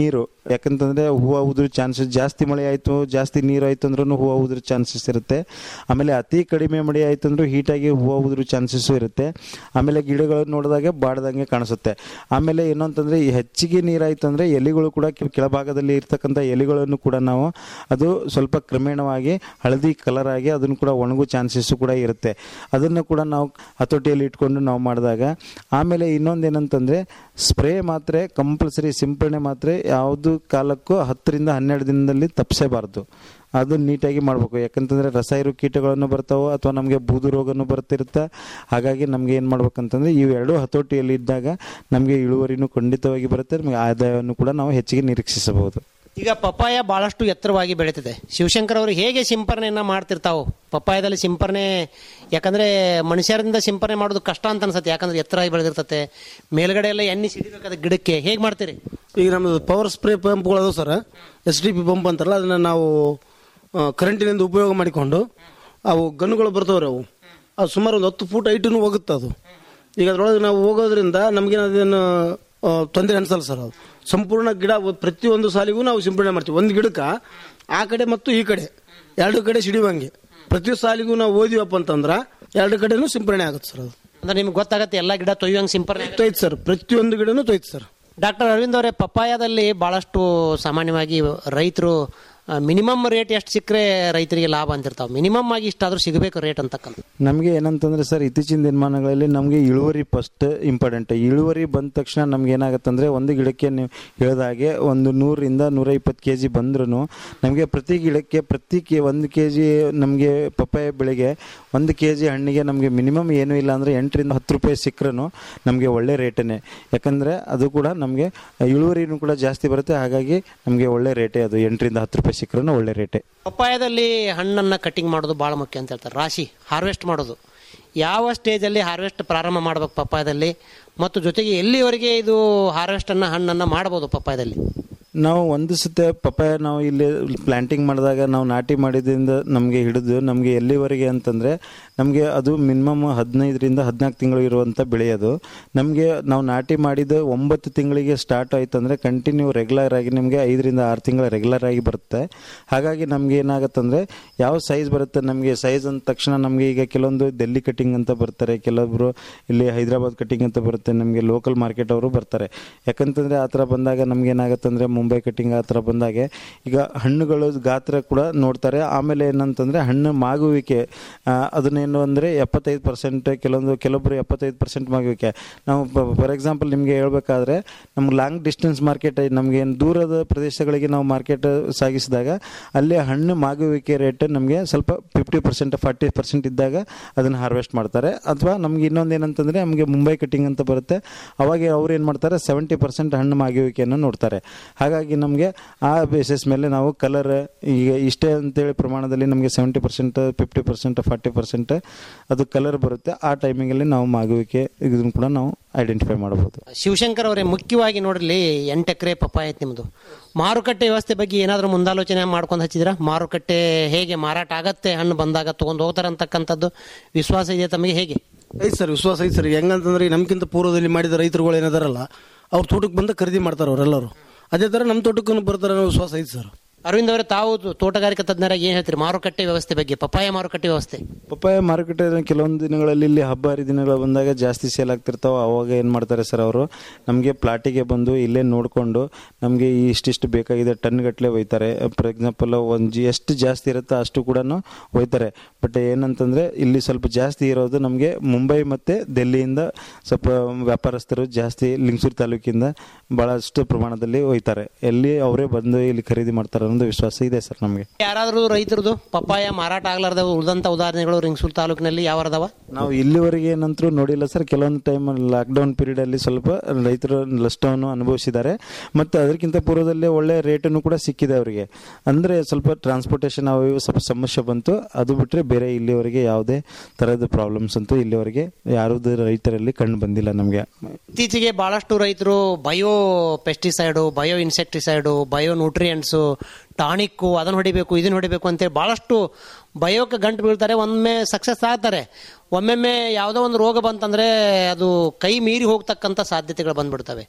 ಯಾಕಂತಂದ್ರೆ ಹೂವು ಉದುರು ಚಾನ್ಸಸ್ ಜಾಸ್ತಿ ಮಳೆ ಆಯಿತು ಜಾಸ್ತಿ ನೀರು ಆಯಿತು ಅಂದ್ರೂ ಹೂವು ಉದುರು ಚಾನ್ಸಸ್ ಇರುತ್ತೆ ಆಮೇಲೆ ಅತಿ ಕಡಿಮೆ ಮಳೆ ಆಯಿತು ಅಂದ್ರೂ ಹೀಟಾಗಿ ಹೂವು ಉದುರು ಚಾನ್ಸಸ್ಸು ಇರುತ್ತೆ ಆಮೇಲೆ ಗಿಡಗಳು ನೋಡಿದಾಗ ಬಾಡ್ದಂಗೆ ಕಾಣಿಸುತ್ತೆ ಆಮೇಲೆ ಏನಂತಂದ್ರೆ ಈ ಹೆಚ್ಚಿಗೆ ನೀರಾಯಿತು ಅಂದರೆ ಎಲೆಗಳು ಕೂಡ ಕಿ- ಕೆಳಭಾಗದಲ್ಲಿ ಇರ್ತಕ್ಕಂಥ ಎಲೆಗಳನ್ನು ಕೂಡ ನಾವು ಅದು ಸ್ವಲ್ಪ ಕ್ರಮೇಣವಾಗಿ ಹಳದಿ ಕಲರ್ ಆಗಿ ಅದನ್ನು ಕೂಡ ಒಣಗು ಚಾನ್ಸಸ್ಸು ಕೂಡ ಇರುತ್ತೆ ಅದನ್ನು ಕೂಡ ನಾವು ಹತೋಟಿಯಲ್ಲಿ ಇಟ್ಕೊಂಡು ನಾವು ಮಾಡಿದಾಗ ಆಮೇಲೆ ಇನ್ನೊಂದೇನಂತಂದರೆ ಸ್ಪ್ರೇ ಮಾತ್ರೆ ಕಂಪಲ್ಸರಿ ಸಿಂಪಡಣೆ ಮಾತ್ರೆ ಯಾವುದು ಕಾಲಕ್ಕೂ ಹತ್ತರಿಂದ ಹನ್ನೆರಡು ದಿನದಲ್ಲಿ ತಪ್ಪಿಸಬಾರ್ದು ಅದು ನೀಟಾಗಿ ಮಾಡಬೇಕು ಯಾಕಂತಂದರೆ ರಸಾಯನ ಕೀಟಗಳನ್ನು ಬರ್ತಾವೋ ಅಥವಾ ನಮಗೆ ಬೂದು ರೋಗನೂ ಬರ್ತಿರುತ್ತೆ ಹಾಗಾಗಿ ನಮಗೆ ಏನು ಮಾಡ್ಬೇಕಂತಂದರೆ ಇವೆರಡೂ ಹತೋಟಿಯಲ್ಲಿ ಇದ್ದಾಗ ನಮಗೆ ಇಳುವರಿನೂ ಖಂಡಿತವಾಗಿ ಬರುತ್ತೆ ನಮಗೆ ಆದಾಯವನ್ನು ಕೂಡ ನಾವು ಹೆಚ್ಚಿಗೆ ನಿರೀಕ್ಷಿಸಬಹುದು ಈಗ ಪಪ್ಪಾಯ ಬಹಳಷ್ಟು ಎತ್ತರವಾಗಿ ಬೆಳೀತಿದೆ ಶಿವಶಂಕರ್ ಅವರು ಹೇಗೆ ಸಿಂಪರಣೆಯನ್ನ ಮಾಡ್ತಿರ್ತಾವು ಪಪ್ಪಾಯದಲ್ಲಿ ಸಿಂಪರಣೆ ಯಾಕಂದ್ರೆ ಮನುಷ್ಯರಿಂದ ಸಿಂಪರಣೆ ಮಾಡೋದು ಕಷ್ಟ ಅಂತ ಅನ್ಸುತ್ತೆ ಯಾಕಂದ್ರೆ ಎತ್ತರವಾಗಿ ಬೆಳೆದಿರ್ತತೆ ಮೇಲ್ಗಡೆ ಎಲ್ಲ ಎಣ್ಣೆ ಸಿಡಿಬೇಕಾದ ಗಿಡಕ್ಕೆ ಹೇಗೆ ಮಾಡ್ತೀರಿ ಈಗ ನಮ್ಮದು ಪವರ್ ಸ್ಪ್ರೇ ಪಂಪ್ಗಳು ಅದಾವೆ sir S D P pump ಅಂತಾರಲ್ಲ ಅದನ್ನು ನಾವು ಆ, ಕರೆಂಟಿನಿಂದ ಉಪಯೋಗ ಮಾಡಿಕೊಂಡು ಅವು ಗನ್ನುಗಳು ಬರ್ತಾವ್ರಿ ಅವು ಅದು ಸುಮಾರು ಒಂದು ಹತ್ತು ಫೂಟ್ ಐಟನ್ನು ಹೋಗುತ್ತೆ ಅದು ಈಗ ಅದರೊಳಗೆ ನಾವು ಹೋಗೋದ್ರಿಂದ ನಮಗೇನದೇನು ತೊಂದರೆ ಅನ್ಸಲ್ಲ ಸರ್ ಅದು ಸಂಪೂರ್ಣ ಗಿಡ ಒ- ಪ್ರತಿಯೊಂದು ಸಾಲಿಗೂ ನಾವು ಸಿಂಪಡಣೆ ಮಾಡ್ತೀವಿ ಒಂದು ಗಿಡಕ್ಕೆ ಆ ಕಡೆ ಮತ್ತು ಈ ಕಡೆ ಎರಡು ಕಡೆ ಸಿಡಿಯುವಂಗೆ ಪ್ರತಿ ಸಾಲಿಗೂ ನಾವು ಓದಿವಪ್ಪ ಅಂತಂದ್ರೆ ಎರಡು ಕಡೆನೂ ಸಿಂಪಡಣೆ ಆಗುತ್ತೆ ಸರ್ ಅದು ಅಂದ್ರೆ ನಿಮ್ಗೆ ಗೊತ್ತಾಗತ್ತೆ ಎಲ್ಲ ಗಿಡ ತೊಯ್ಯುವಂಗೆ ಸಿಂಪರಣೆ ತೊಯ್ತು ಸರ್ ಪ್ರತಿಯೊಂದು ಗಿಡನೂ ತೊಯ್ತು ಸರ್ ಡಾಕ್ಟರ್ ಅರವಿಂದ್ ಅವರೇ ಪಪ್ಪಾಯದಲ್ಲಿ ಬಹಳಷ್ಟು ಸಾಮಾನ್ಯವಾಗಿ ರೈತರು ಮಿನಿಮಮ್ ರೇಟ್ ಎಷ್ಟು ಸಿಕ್ಕರೆ ರೈತರಿಗೆ ಲಾಭ ಅಂತಿರ್ತಾವೆ ಮಿನಿಮಮ್ ಆಗಿ ಇಷ್ಟಾದ್ರೂ ಸಿಗಬೇಕು ರೇಟ್ ಅಂತಕ್ಕಂಥ ನಮಗೆ ಏನಂತಂದ್ರೆ ಸರ್ ಇತ್ತೀಚಿನ ದಿನಮಾನಗಳಲ್ಲಿ ನಮಗೆ ಇಳುವರಿ ಫಸ್ಟ್ ಇಂಪಾರ್ಟೆಂಟ್ ಇಳುವರಿ ಬಂದ ತಕ್ಷಣ ನಮ್ಗೆ ಏನಾಗುತ್ತಂದ್ರೆ ಒಂದು ಗಿಡಕ್ಕೆ ನೀವು ಹೇಳಿದ ಹಾಗೆ ಒಂದು ನೂರಿಂದ ನೂರ ಇಪ್ಪತ್ತು ಕೆ ಜಿ ಬಂದ್ರೂ ನಮಗೆ ಪ್ರತಿ ಗಿಡಕ್ಕೆ ಪ್ರತಿ ಕೆ ಒಂದು ಕೆ ಜಿ ನಮಗೆ ಪಪ್ಪಾಯ ಬೆಳೆಗೆ ಒಂದು ಕೆ ಜಿ ಹಣ್ಣಿಗೆ ನಮಗೆ ಮಿನಿಮಮ್ ಏನೂ ಇಲ್ಲ ಅಂದರೆ ಎಂಟರಿಂದ ಹತ್ತು ರೂಪಾಯಿ ಸಿಕ್ಕರೂ ನಮಗೆ ಒಳ್ಳೆ ರೇಟೇ ಯಾಕಂದರೆ ಅದು ಕೂಡ ನಮಗೆ ಇಳುವರಿನೂ ಕೂಡ ಜಾಸ್ತಿ ಬರುತ್ತೆ ಹಾಗಾಗಿ ನಮಗೆ ಒಳ್ಳೆ ರೇಟೇ ಅದು ಎಂಟರಿಂದ ಹತ್ತು ರೂಪಾಯಿ ಸಿಕ್ಕರೂ ಒಳ್ಳೆ ರೇಟೇ ಪಪ್ಪಾಯದಲ್ಲಿ ಹಣ್ಣನ್ನ ಕಟಿಂಗ್ ಮಾಡೋದು ಬಹಳ ಮುಖ್ಯ ಅಂತ ಹೇಳ್ತಾರೆ ರಾಶಿ ಹಾರ್ವೆಸ್ಟ್ ಮಾಡೋದು ಯಾವ ಸ್ಟೇಜಲ್ಲಿ ಹಾರ್ವೆಸ್ಟ್ ಪ್ರಾರಂಭ ಮಾಡ್ಬೇಕು ಪಪ್ಪಾಯದಲ್ಲಿ ಮತ್ತು ಜೊತೆಗೆ ಎಲ್ಲಿವರೆಗೆ ಇದು ಹಾರ್ವೆಸ್ಟ್ ಅನ್ನ ಹಣ್ಣನ್ನ ಮಾಡಬಹುದು ಪಪ್ಪಾಯದಲ್ಲಿ ನಾವು ಒಂದು ಸತಿ ಪಪ್ಪಾಯ ನಾವು ಇಲ್ಲಿ ಪ್ಲಾಂಟಿಂಗ್ ಮಾಡಿದಾಗ ನಾವು ನಾಟಿ ಮಾಡಿದ್ರಿಂದ ನಮಗೆ ಹಿಡಿದು ನಮಗೆ ಎಲ್ಲಿವರೆಗೆ ಅಂತಂದರೆ ನಮಗೆ ಅದು ಮಿನಿಮಮ್ ಹದಿನೈದರಿಂದ ಹದಿನಾಲ್ಕು ತಿಂಗಳು ಇರುವಂಥ ಬೆಳೆ ಅದು ನಮಗೆ ನಾವು ನಾಟಿ ಮಾಡಿದ ಒಂಬತ್ತು ತಿಂಗಳಿಗೆ ಸ್ಟಾರ್ಟ್ ಆಯ್ತು ಅಂದರೆ ಕಂಟಿನ್ಯೂ ರೆಗ್ಯುಲರ್ ಆಗಿ ನಿಮಗೆ ಐದರಿಂದ ಆರು ತಿಂಗಳು ರೆಗ್ಯುಲರ್ ಆಗಿ ಬರುತ್ತೆ ಹಾಗಾಗಿ ನಮ್ಗೆ ಏನಾಗುತ್ತಂದರೆ ಯಾವ ಸೈಜ್ ಬರುತ್ತೆ ನಮಗೆ ಸೈಜ್ ಅಂದ ತಕ್ಷಣ ನಮಗೆ ಈಗ ಕೆಲವೊಂದು ಡೆಲ್ಲಿ ಕಟಿಂಗ್ ಅಂತ ಬರ್ತಾರೆ ಕೆಲವೊಬ್ಬರು ಇಲ್ಲಿ ಹೈದರಾಬಾದ್ ಕಟಿಂಗ್ ಅಂತ ಬರುತ್ತೆ ನಮಗೆ ಲೋಕಲ್ ಮಾರ್ಕೆಟ್ ಅವರು ಬರ್ತಾರೆ ಯಾಕಂತಂದರೆ ಆ ಥರ ಬಂದಾಗ ನಮ್ಗೆ ಏನಾಗುತ್ತಂದರೆ ಮುಂಬೈ ಕಟಿಂಗ್ ಆ ಥರ ಬಂದಾಗೆ ಈಗ ಹಣ್ಣುಗಳು ಗಾತ್ರ ಕೂಡ ನೋಡ್ತಾರೆ ಆಮೇಲೆ ಏನಂತಂದರೆ ಹಣ್ಣು ಮಾಗುವಿಕೆ ಆ, ಅದನ್ನೇನು ಅಂದರೆ ಎಪ್ಪತ್ತೈದು ಪರ್ಸೆಂಟ್ ಕೆಲವೊಂದು ಕೆಲವೊಬ್ಬರು ಎಪ್ಪತ್ತೈದು ಪರ್ಸೆಂಟ್ ಮಾಗುವಿಕೆ ನಾವು ಫಾರ್ ಎಕ್ಸಾಂಪಲ್ ನಿಮಗೆ ಹೇಳ್ಬೇಕಾದ್ರೆ ನಮ್ಗೆ ಲಾಂಗ್ ಡಿಸ್ಟೆನ್ಸ್ ಮಾರ್ಕೆಟ್ ನಮಗೆ ಏನು ದೂರದ ಪ್ರದೇಶಗಳಿಗೆ ನಾವು ಮಾರ್ಕೆಟ್ ಸಾಗಿಸಿದಾಗ ಅಲ್ಲಿ ಹಣ್ಣು ಮಾಗುವಿಕೆ ರೇಟ್ ನಮಗೆ ಸ್ವಲ್ಪ ಫಿಫ್ಟಿ ಪರ್ಸೆಂಟ್ ಫಾರ್ಟಿ ಪರ್ಸೆಂಟ್ ಇದ್ದಾಗ ಅದನ್ನು ಹಾರ್ವೆಸ್ಟ್ ಮಾಡ್ತಾರೆ ಅಥವಾ ನಮ್ಗೆ ಇನ್ನೊಂದು ಏನಂತಂದರೆ ನಮಗೆ ಮುಂಬೈ ಕಟಿಂಗ್ ಅಂತ ಬರುತ್ತೆ ಅವಾಗ ಅವ್ರು ಏನು ಮಾಡ್ತಾರೆ ಸೆವೆಂಟಿ ಪರ್ಸೆಂಟ್ ಹಣ್ಣು ಮಾಗುವಿಕೆಯನ್ನು ನೋಡ್ತಾರೆ ಹಾಗಾಗಿ ನಮಗೆ ಆ ಬೇಸಿಸ್ ಮೇಲೆ ನಾವು ಕಲರ್ ಈಗ ಇಷ್ಟೇ ಅಂತೇಳಿ ಪ್ರಮಾಣದಲ್ಲಿ ನಮಗೆ seventy percent fifty percent forty percent ಅದು ಕಲರ್ ಬರುತ್ತೆ ಆ ಟೈಮಿಂಗಲ್ಲಿ ನಾವು ಮಾಗುವಿಕೆ ಇದನ್ನು ಕೂಡ ನಾವು ಐಡೆಂಟಿಫೈ ಮಾಡಬಹುದು ಶಿವಶಂಕರ್ ಅವರೇ ಮುಖ್ಯವಾಗಿ ನೋಡ್ರಿ ಎಂಟು ಎಕರೆ ಪಪ್ಪಾಯ ಐತೆ ನಿಮ್ಮದು ಮಾರುಕಟ್ಟೆ ವ್ಯವಸ್ಥೆ ಬಗ್ಗೆ ಏನಾದರೂ ಮುಂದಾಲೋಚನೆ ಮಾಡ್ಕೊಂಡು ಹಚ್ಚಿದಿರಾ ಮಾರುಕಟ್ಟೆ ಹೇಗೆ ಮಾರಾಟ ಆಗತ್ತೆ ಹಣ್ಣು ಬಂದಾಗ ತೊಗೊಂಡು ಹೋಗ್ತಾರೆ ಅಂತಕ್ಕಂಥದ್ದು ವಿಶ್ವಾಸ ಇದೆ ತಮಗೆ ಹೇಗೆ ಐತೆ ಸರ್ ವಿಶ್ವಾಸ ಐತೆ ಸರ್ ಹೆಂಗಂತಂದ್ರೆ ನಮ್ಗಿಂತ ಪೂರ್ವದಲ್ಲಿ ಮಾಡಿದ ರೈತರುಗಳು ಏನಿದಾರಲ್ಲ ಅವ್ರ ತೋಟಕ್ಕೆ ಬಂದು ಖರೀದಿ ಮಾಡ್ತಾರೆ ಅವರೆಲ್ಲರೂ ಅದೇ ಥರ ನಮ್ಮ ತೋಟಕ್ಕೂ ಬರ್ತಾರೆ ಅನ್ನೋ ವಿಶ್ವಾಸ ಐತೆ ಸರ್ ಅರವಿಂದ್ ಅವರೇ ತಾವು ತೋಟಗಾರಿಕಾ ತಜ್ಞರಾಗಿ ಏನು ಹೇಳ್ತೀರಿ ಮಾರುಕಟ್ಟೆ ವ್ಯವಸ್ಥೆ ಬಗ್ಗೆ ಪಪ್ಪಾಯ ಮಾರುಕಟ್ಟೆ ವ್ಯವಸ್ಥೆ ಪಪ್ಪಾಯ ಮಾರುಕಟ್ಟೆ ಕೆಲವೊಂದು ದಿನಗಳಲ್ಲಿ ಇಲ್ಲಿ ಹಬ್ಬ ಹರಿದಿನಗಳು ಬಂದಾಗ ಜಾಸ್ತಿ ಸೇಲ್ ಆಗ್ತಿರ್ತಾವೆ ಅವಾಗ ಏನು ಮಾಡ್ತಾರೆ ಸರ್ ಅವರು ನಮಗೆ ಪ್ಲಾಟಿಗೆ ಬಂದು ಇಲ್ಲೇ ನೋಡಿಕೊಂಡು ನಮಗೆ ಇಷ್ಟಿಷ್ಟು ಬೇಕಾಗಿದೆ ಟನ್ ಗಟ್ಟಲೆ ಒಯ್ತಾರೆ ಫಾರ್ ಎಕ್ಸಾಂಪಲ್ ಒಂದು ಜಿ ಎಷ್ಟು ಜಾಸ್ತಿ ಇರುತ್ತೋ ಅಷ್ಟು ಕೂಡ ಒಯ್ತಾರೆ ಬಟ್ ಏನಂತಂದರೆ ಇಲ್ಲಿ ಸ್ವಲ್ಪ ಜಾಸ್ತಿ ಇರೋದು ನಮಗೆ ಮುಂಬೈ ಮತ್ತು ಡೆಲ್ಲಿಯಿಂದ ಸ್ವಲ್ಪ ವ್ಯಾಪಾರಸ್ಥರು ಜಾಸ್ತಿ ಲಿಂಗಸೂರು ತಾಲೂಕಿಂದ ಭಾಳಷ್ಟು ಪ್ರಮಾಣದಲ್ಲಿ ಒಯ್ತಾರೆ ಎಲ್ಲಿ ಅವರೇ ಬಂದು ಇಲ್ಲಿ ಖರೀದಿ ಮಾಡ್ತಾರೆ ಅನ್ನೋದು ವಿಶ್ವಾಸ ಇದೆ ಸರ್ ನಮಗೆ ಯಾರಾದರೂ ರೈತರದು ಪಪ್ಪಾಯ ಮಾರಾಟ ಆಗ್ಲಾರ್ದ ಉಳಿದಂಥ ಉದಾಹರಣೆಗಳು ರಿಂಗಸೂರು ತಾಲೂಕಿನಲ್ಲಿ ಯಾವ ಅದಾವ ನಾವು ಇಲ್ಲಿವರೆಗೆ ಏನಂತರೂ ನೋಡಿಲ್ಲ ಸರ್ ಕೆಲವೊಂದು ಟೈಮ್ ಲಾಕ್ಡೌನ್ ಪೀರಿಯಡ್ ಅಲ್ಲಿ ಸ್ವಲ್ಪ ರೈತರು ನಷ್ಟವನ್ನು ಅನುಭವಿಸಿದ್ದಾರೆ ಮತ್ತು ಅದಕ್ಕಿಂತ ಪೂರ್ವದಲ್ಲೇ ಒಳ್ಳೆ ರೇಟನ್ನು ಕೂಡ ಸಿಕ್ಕಿದೆ ಅವರಿಗೆ ಅಂದರೆ ಸ್ವಲ್ಪ ಟ್ರಾನ್ಸ್ಪೋರ್ಟೇಷನ್ ಅವು ಇವು ಸ್ವಲ್ಪ ಸಮಸ್ಯೆ ಬಂತು ಅದು ಬಿಟ್ಟರೆ ಬೇರೆ ಇಲ್ಲಿವರೆಗೆ ಯಾವುದೇ ಥರದ ಪ್ರಾಬ್ಲಮ್ಸ್ ಅಂತೂ ಇಲ್ಲಿವರೆಗೆ ಯಾರದು ರೈತರಲ್ಲಿ ಕಂಡು ಬಂದಿಲ್ಲ ನಮಗೆ ಇತ್ತೀಚೆಗೆ ಬಹಳಷ್ಟು ರೈತರು bio pesticide bio insecticide bio nutrients tonic ಅದನ್ನು ಹೊಡಿಬೇಕು ಇದನ್ನು ಹೊಡಿಬೇಕು ಅಂತೇಳಿ ಬಹಳಷ್ಟು ಬಯೋಕ್ಕೆ ಗಂಟು ಬೀಳ್ತಾರೆ ಒಮ್ಮೆ ಸಕ್ಸಸ್ ಆಗ್ತಾರೆ ಒಮ್ಮೆಮ್ಮೆ ಯಾವುದೋ ಒಂದು ರೋಗ ಬಂತಂದ್ರೆ ಅದು ಕೈ ಮೀರಿ ಹೋಗ್ತಕ್ಕಂಥ ಸಾಧ್ಯತೆಗಳು ಬಂದ್ಬಿಡ್ತವೆ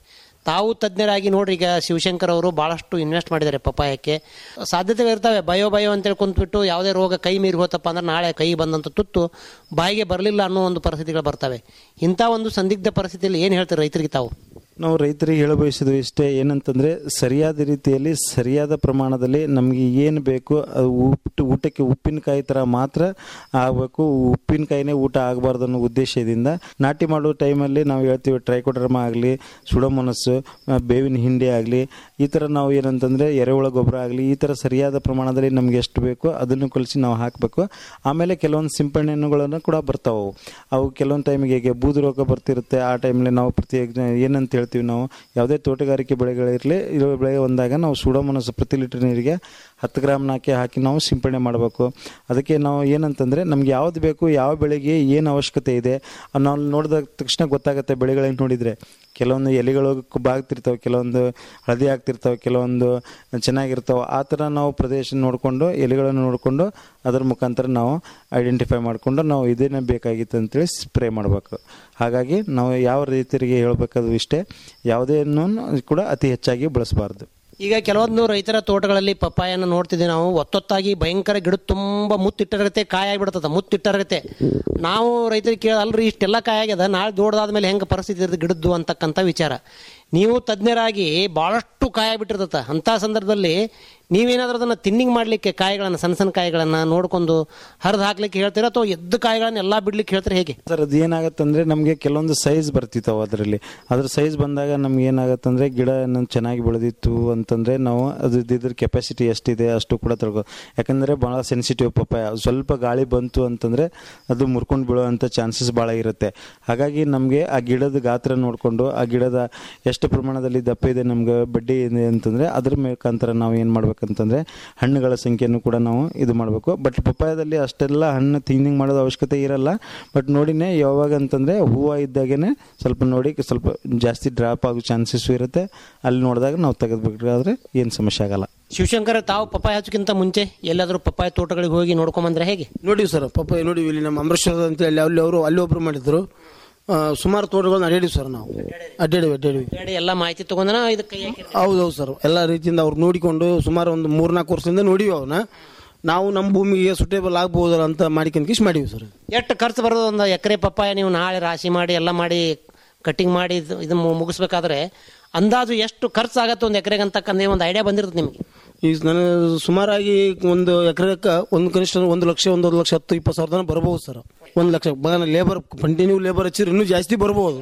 ತಾವು ತಜ್ಞರಾಗಿ ನೋಡ್ರಿ ಈಗ ಶಿವಶಂಕರ್ ಅವರು ಬಹಳಷ್ಟು ಇನ್ವೆಸ್ಟ್ ಮಾಡಿದ್ದಾರೆ ಪಪ್ಪಾಯಕ್ಕೆ ಸಾಧ್ಯತೆಗಳು ಇರ್ತವೆ ಬಯೋ ಬಯೋ ಅಂತೇಳಿ ಕುಂತ್ಬಿಟ್ಟು ಯಾವುದೇ ರೋಗ ಕೈ ಮೀರಿ ಹೋತಪ್ಪ ಅಂದ್ರೆ ನಾಳೆ ಕೈ ಬಂದಂತ ತುತ್ತು ಬಾಯಿಗೆ ಬರಲಿಲ್ಲ ಅನ್ನೋ ಒಂದು ಪರಿಸ್ಥಿತಿಗಳು ಬರ್ತವೆ ಇಂಥ ಒಂದು ಸಂದಿಗ್ಧ ಪರಿಸ್ಥಿತಿಯಲ್ಲಿ ಏನು ಹೇಳ್ತಾರೆ ರೈತರಿಗೆ ತಾವು ನಾವು ರೈತರಿಗೆ ಹೇಳ ಬಯಸೋದು ಇಷ್ಟೇ ಏನಂತಂದ್ರೆ ಸರಿಯಾದ ರೀತಿಯಲ್ಲಿ ಸರಿಯಾದ ಪ್ರಮಾಣದಲ್ಲಿ ನಮಗೆ ಏನು ಬೇಕು ಅದು ಊಟ ಊಟಕ್ಕೆ ಉಪ್ಪಿನಕಾಯಿ ಥರ ಮಾತ್ರ ಆಗಬೇಕು ಉಪ್ಪಿನಕಾಯಿನೇ ಊಟ ಆಗಬಾರ್ದು ಅನ್ನೋ ಉದ್ದೇಶದಿಂದ ನಾಟಿ ಮಾಡೋ ಟೈಮಲ್ಲಿ ನಾವು ಹೇಳ್ತೀವಿ ಟ್ರೈಕೋಡ್ರಮ ಆಗಲಿ ಸುಡಮನಸ್ಸು ಬೇವಿನ ಹಿಂಡಿ ಆಗಲಿ ಈ ಥರ ನಾವು ಏನಂತಂದರೆ ಎರೆಹುಳ ಗೊಬ್ಬರ ಆಗಲಿ ಈ ಥರ ಸರಿಯಾದ ಪ್ರಮಾಣದಲ್ಲಿ ನಮ್ಗೆ ಎಷ್ಟು ಬೇಕೋ ಅದನ್ನು ಕಲಿಸಿ ನಾವು ಹಾಕಬೇಕು ಆಮೇಲೆ ಕೆಲವೊಂದು ಸಿಂಪಡಣೆಗಳನ್ನು ಕೂಡ ಬರ್ತಾವೆ ಅವು ಅವು ಕೆಲವೊಂದು ಟೈಮಿಗೆ ಹೇಗೆ ಬೂದು ರೋಗ ಬರ್ತಿರುತ್ತೆ ಆ ಟೈಮಲ್ಲಿ ನಾವು ಪ್ರತಿ ಏನಂತ ಹೇಳ್ತೀವಿ ನಾವು ಯಾವುದೇ ತೋಟಗಾರಿಕೆ ಬೆಳೆಗಳಿರಲಿ ಇರೋ ಬೆಳೆ ಬಂದಾಗ ನಾವು ಸುಡೋಮನಸ್ಸು ಪ್ರತಿ ಲೀಟರ್ ನೀರಿಗೆ ಹತ್ತು ಗ್ರಾಮ್ ನಾಕೆ ಹಾಕಿ ನಾವು ಸಿಂಪಡಣೆ ಮಾಡಬೇಕು ಅದಕ್ಕೆ ನಾವು ಏನಂತಂದರೆ ನಮ್ಗೆ ಯಾವ್ದು ಬೇಕು ಯಾವ ಬೆಳೆಗೆ ಏನು ಅವಶ್ಯಕತೆ ಇದೆ ಅದ್ ನಾವು ನೋಡಿದ ತಕ್ಷಣ ಗೊತ್ತಾಗುತ್ತೆ ಬೆಳೆಗಳನ್ನ ನೋಡಿದರೆ ಕೆಲವೊಂದು ಎಲೆಗಳು ಬಾಗ್ತಿರ್ತಾವೆ ಕೆಲವೊಂದು ಹಳದಿ ಆಗ್ತಿರ್ತಾವೆ ಕೆಲವೊಂದು ಚೆನ್ನಾಗಿರ್ತಾವೆ ಆ ಥರ ನಾವು ಪ್ರದೇಶ ನೋಡಿಕೊಂಡು ಎಲೆಗಳನ್ನು ನೋಡಿಕೊಂಡು ಅದರ ಮುಖಾಂತರ ನಾವು ಐಡೆಂಟಿಫೈ ಮಾಡಿಕೊಂಡು ನಾವು ಇದೇನೇ ಬೇಕಾಗಿತ್ತು ಅಂತೇಳಿ ಸ್ಪ್ರೇ ಮಾಡಬೇಕು ಹಾಗಾಗಿ ನಾವು ಯಾವ ರೈತರಿಗೆ ಹೇಳಬೇಕಾದ್ರು ಇಷ್ಟೇ ಯಾವುದೇನೂ ಕೂಡ ಅತಿ ಹೆಚ್ಚಾಗಿ ಬಳಸಬಾರ್ದು ಈಗ ಕೆಲವೊಂದು ರೈತರ ತೋಟಗಳಲ್ಲಿ ಪಪ್ಪಾಯನ ನೋಡ್ತಿದ್ದೀವಿ ನಾವು ಒತ್ತೊತ್ತಾಗಿ ಭಯಂಕರ ಗಿಡ ತುಂಬ ಮುತ್ತಿಟ್ಟಿರತ್ತೆ ಕಾಯಿ ಆಗಿಬಿಡ್ತದ ಮುತ್ತಿಟ್ಟಿರತ್ತೆ ನಾವು ರೈತರಿಗೆ ಕೇಳ ಅಲ್ರಿ ಇಷ್ಟೆಲ್ಲ ಕಾಯಿ ಆಗ್ಯದ ನಾಳೆ ದೊಡ್ಡದಾದ್ಮೇಲೆ ಹೆಂಗೆ ಪರಿಸ್ಥಿತಿ ಇರ್ತದೆ ಗಿಡದ್ದು ಅಂತಕ್ಕಂಥ ವಿಚಾರ ನೀವು ತಜ್ಞರಾಗಿ ಭಾಳಷ್ಟು ಕಾಯಿ ಆಗಿಬಿಟ್ಟಿರ್ತದ ಅಂಥ ಸಂದರ್ಭದಲ್ಲಿ ನೀವೇನಾದ್ರೂ ಅದನ್ನು ತಿನ್ನಿಂಗ್ ಮಾಡಲಿಕ್ಕೆ ಕಾಯಿಗಳನ್ನು ಸಣ್ಣ ಸಣ್ಣ ಕಾಯಿಗಳನ್ನು ನೋಡ್ಕೊಂಡು ಹರಿದು ಹಾಕ್ಲಿಕ್ಕೆ ಹೇಳ್ತೀರಾ ಅಥವಾ ಎದ್ದು ಕಾಯಿಗಳನ್ನ ಎಲ್ಲ ಬಿಡ್ಲಿಕ್ಕೆ ಹೇಳ್ತಾರೆ ಹೇಗೆ ಸರ್ ಅದು ಏನಾಗತ್ತಂದ್ರೆ ನಮಗೆ ಕೆಲವೊಂದು ಸೈಜ್ ಬರ್ತಿತ್ತಾವ ಅದರಲ್ಲಿ ಅದ್ರ ಸೈಜ್ ಬಂದಾಗ ನಮ್ಗೆ ಏನಾಗತ್ತಂದ್ರೆ ಗಿಡ ನಮ್ಗೆ ಚೆನ್ನಾಗಿ ಬೆಳೆದಿತ್ತು ಅಂತಂದ್ರೆ ನಾವು ಅದು ಇದ್ರ ಕೆಪಾಸಿಟಿ ಎಷ್ಟಿದೆ ಅಷ್ಟು ಕೂಡ ತಿಳ್ಕೊ ಯಾಕಂದ್ರೆ ಬಹಳ ಸೆನ್ಸಿಟಿವ್ ಪಪ್ಪಾಯ ಸ್ವಲ್ಪ ಗಾಳಿ ಬಂತು ಅಂತಂದ್ರೆ ಅದು ಮುರ್ಕೊಂಡು ಬೀಳುವಂಥ ಚಾನ್ಸಸ್ ಭಾಳ ಇರುತ್ತೆ ಹಾಗಾಗಿ ನಮಗೆ ಆ ಗಿಡದ ಗಾತ್ರ ನೋಡಿಕೊಂಡು ಆ ಗಿಡದ ಎಷ್ಟು ಪ್ರಮಾಣದಲ್ಲಿ ದಪ್ಪ ಇದೆ ನಮ್ಗೆ ಬಡ್ಡಿ ಇದೆ ಅಂತಂದ್ರೆ ಅದ್ರ ಮುಖಾಂತರ ನಾವು ಏನು ಮಾಡ್ಬೇಕಂತಂದ್ರೆ ಹಣ್ಣುಗಳ ಸಂಖ್ಯೆಯನ್ನು ಕೂಡ ನಾವು ಇದು ಮಾಡಬೇಕು ಬಟ್ ಪಪ್ಪಾಯದಲ್ಲಿ ಅಷ್ಟೆಲ್ಲ ಹಣ್ಣು ತಿನ್ನಿಂಗ್ ಮಾಡೋದು ಅವಶ್ಯಕತೆ ಇರಲ್ಲ ಬಟ್ ನೋಡಿನೇ ಯಾವಾಗ ಅಂತಂದ್ರೆ ಹೂವು ಇದ್ದಾಗೇನೆ ಸ್ವಲ್ಪ ನೋಡಿ ಸ್ವಲ್ಪ ಜಾಸ್ತಿ ಡ್ರಾಪ್ ಆಗೋ ಚಾನ್ಸಸ್ ಇರುತ್ತೆ ಅಲ್ಲಿ ನೋಡಿದಾಗ ನಾವು ತೆಗೆದ್ಬೇಕಾದ್ರೆ ಏನು ಸಮಸ್ಯೆ ಆಗಲ್ಲ ಶಿವಶಂಕರ್ ತಾವು ಪಪ್ಪಾಯ ಹಚ್ಚಕ್ಕಿಂತ ಮುಂಚೆ ಎಲ್ಲಾದ್ರೂ ಪಪ್ಪಾಯ ತೋಟಗಳಿಗೆ ಹೋಗಿ ನೋಡ್ಕೊಂಬಂದ್ರೆ ಹೇಗೆ ನೋಡಿವಿ ಸರ್ ಪಾಪ ನೋಡಿವಿ ಇಲ್ಲಿ ನಮ್ಮ ಅಮರೇಶ್ವರದ ಅಂತ ಹೇಳಿ ಅಲ್ಲಿ ಅವರು ಅಲ್ಲಿ ಒಬ್ರು ಮಾಡಿದ್ರು ಆ, ಸುಮಾರು ತೋಟಗಳನ್ನ ಅಡ್ಡಾಡಿವಿ ಸರ್ ನಾವು ಅಡ್ಡಾಡಿವಿ ಅಡ್ಡಾಡಿವಿ ಹೇಳಿ ಎಲ್ಲ ಮಾಹಿತಿ ತಗೊಂಡನ ಇದಕ್ಕೆ ಕೈ ಹಾಕಿ ಹೌದೌದು ಸರ್ ಎಲ್ಲ ರೀತಿಯಿಂದ ಅವ್ರು ನೋಡಿಕೊಂಡು ಸುಮಾರು ಒಂದು ಮೂರ್ನಾಲ್ಕು ವರ್ಷದಿಂದ ನೋಡಿವಿ ಅವನ್ನ ನಾವು ನಮ್ಮ ಭೂಮಿಗೆ ಸುಟೇಬಲ್ ಆಗ್ಬಹುದಲ್ಲ ಅಂತ ಮಾಡ್ಕೊಂಡು ಕಿಶ್ ಮಾಡಿವಿ ಸರ್ ಎಷ್ಟು ಖರ್ಚು ಬರೋದು ಒಂದು ಎಕರೆ ಪಪ್ಪಾಯ ನೀವು ನಾಳೆ ರಾಶಿ ಮಾಡಿ ಎಲ್ಲ ಮಾಡಿ ಕಟಿಂಗ್ ಮಾಡಿ ಇದು- ಇದು ಮು- ಮುಗಿಸ್ಬೇಕಾದ್ರೆ ಅಂದಾಜು ಎಷ್ಟು ಖರ್ಚು ಆಗತ್ತೆ ಒಂದು ಎಕರೆಗೆ ಅಂತಕ್ಕಂಥ ಒಂದು ಐಡಿಯಾ ಬಂದಿರುತ್ತೆ ನಿಮಗೆ ಈಗ ನಾನು ಸುಮಾರಾಗಿ ಒಂದು ಎಕರೆಕ್ಕೆ ಒಂದು ಕನಿಷ್ಠ ಒಂದು ಲಕ್ಷ ಒಂದು ಲಕ್ಷ ಹತ್ತು ಇಪ್ಪತ್ತು ಸಾವಿರ ತನಕ ಬರ್ಬೋದು ಸರ್ ಒಂದು ಲಕ್ಷ ಲೇಬರ್ ಕಂಟಿನ್ಯೂ ಲೇಬರ್ ಹಚ್ಚಿದ್ರೆ ಇನ್ನೂ ಜಾಸ್ತಿ ಬರ್ಬೋದು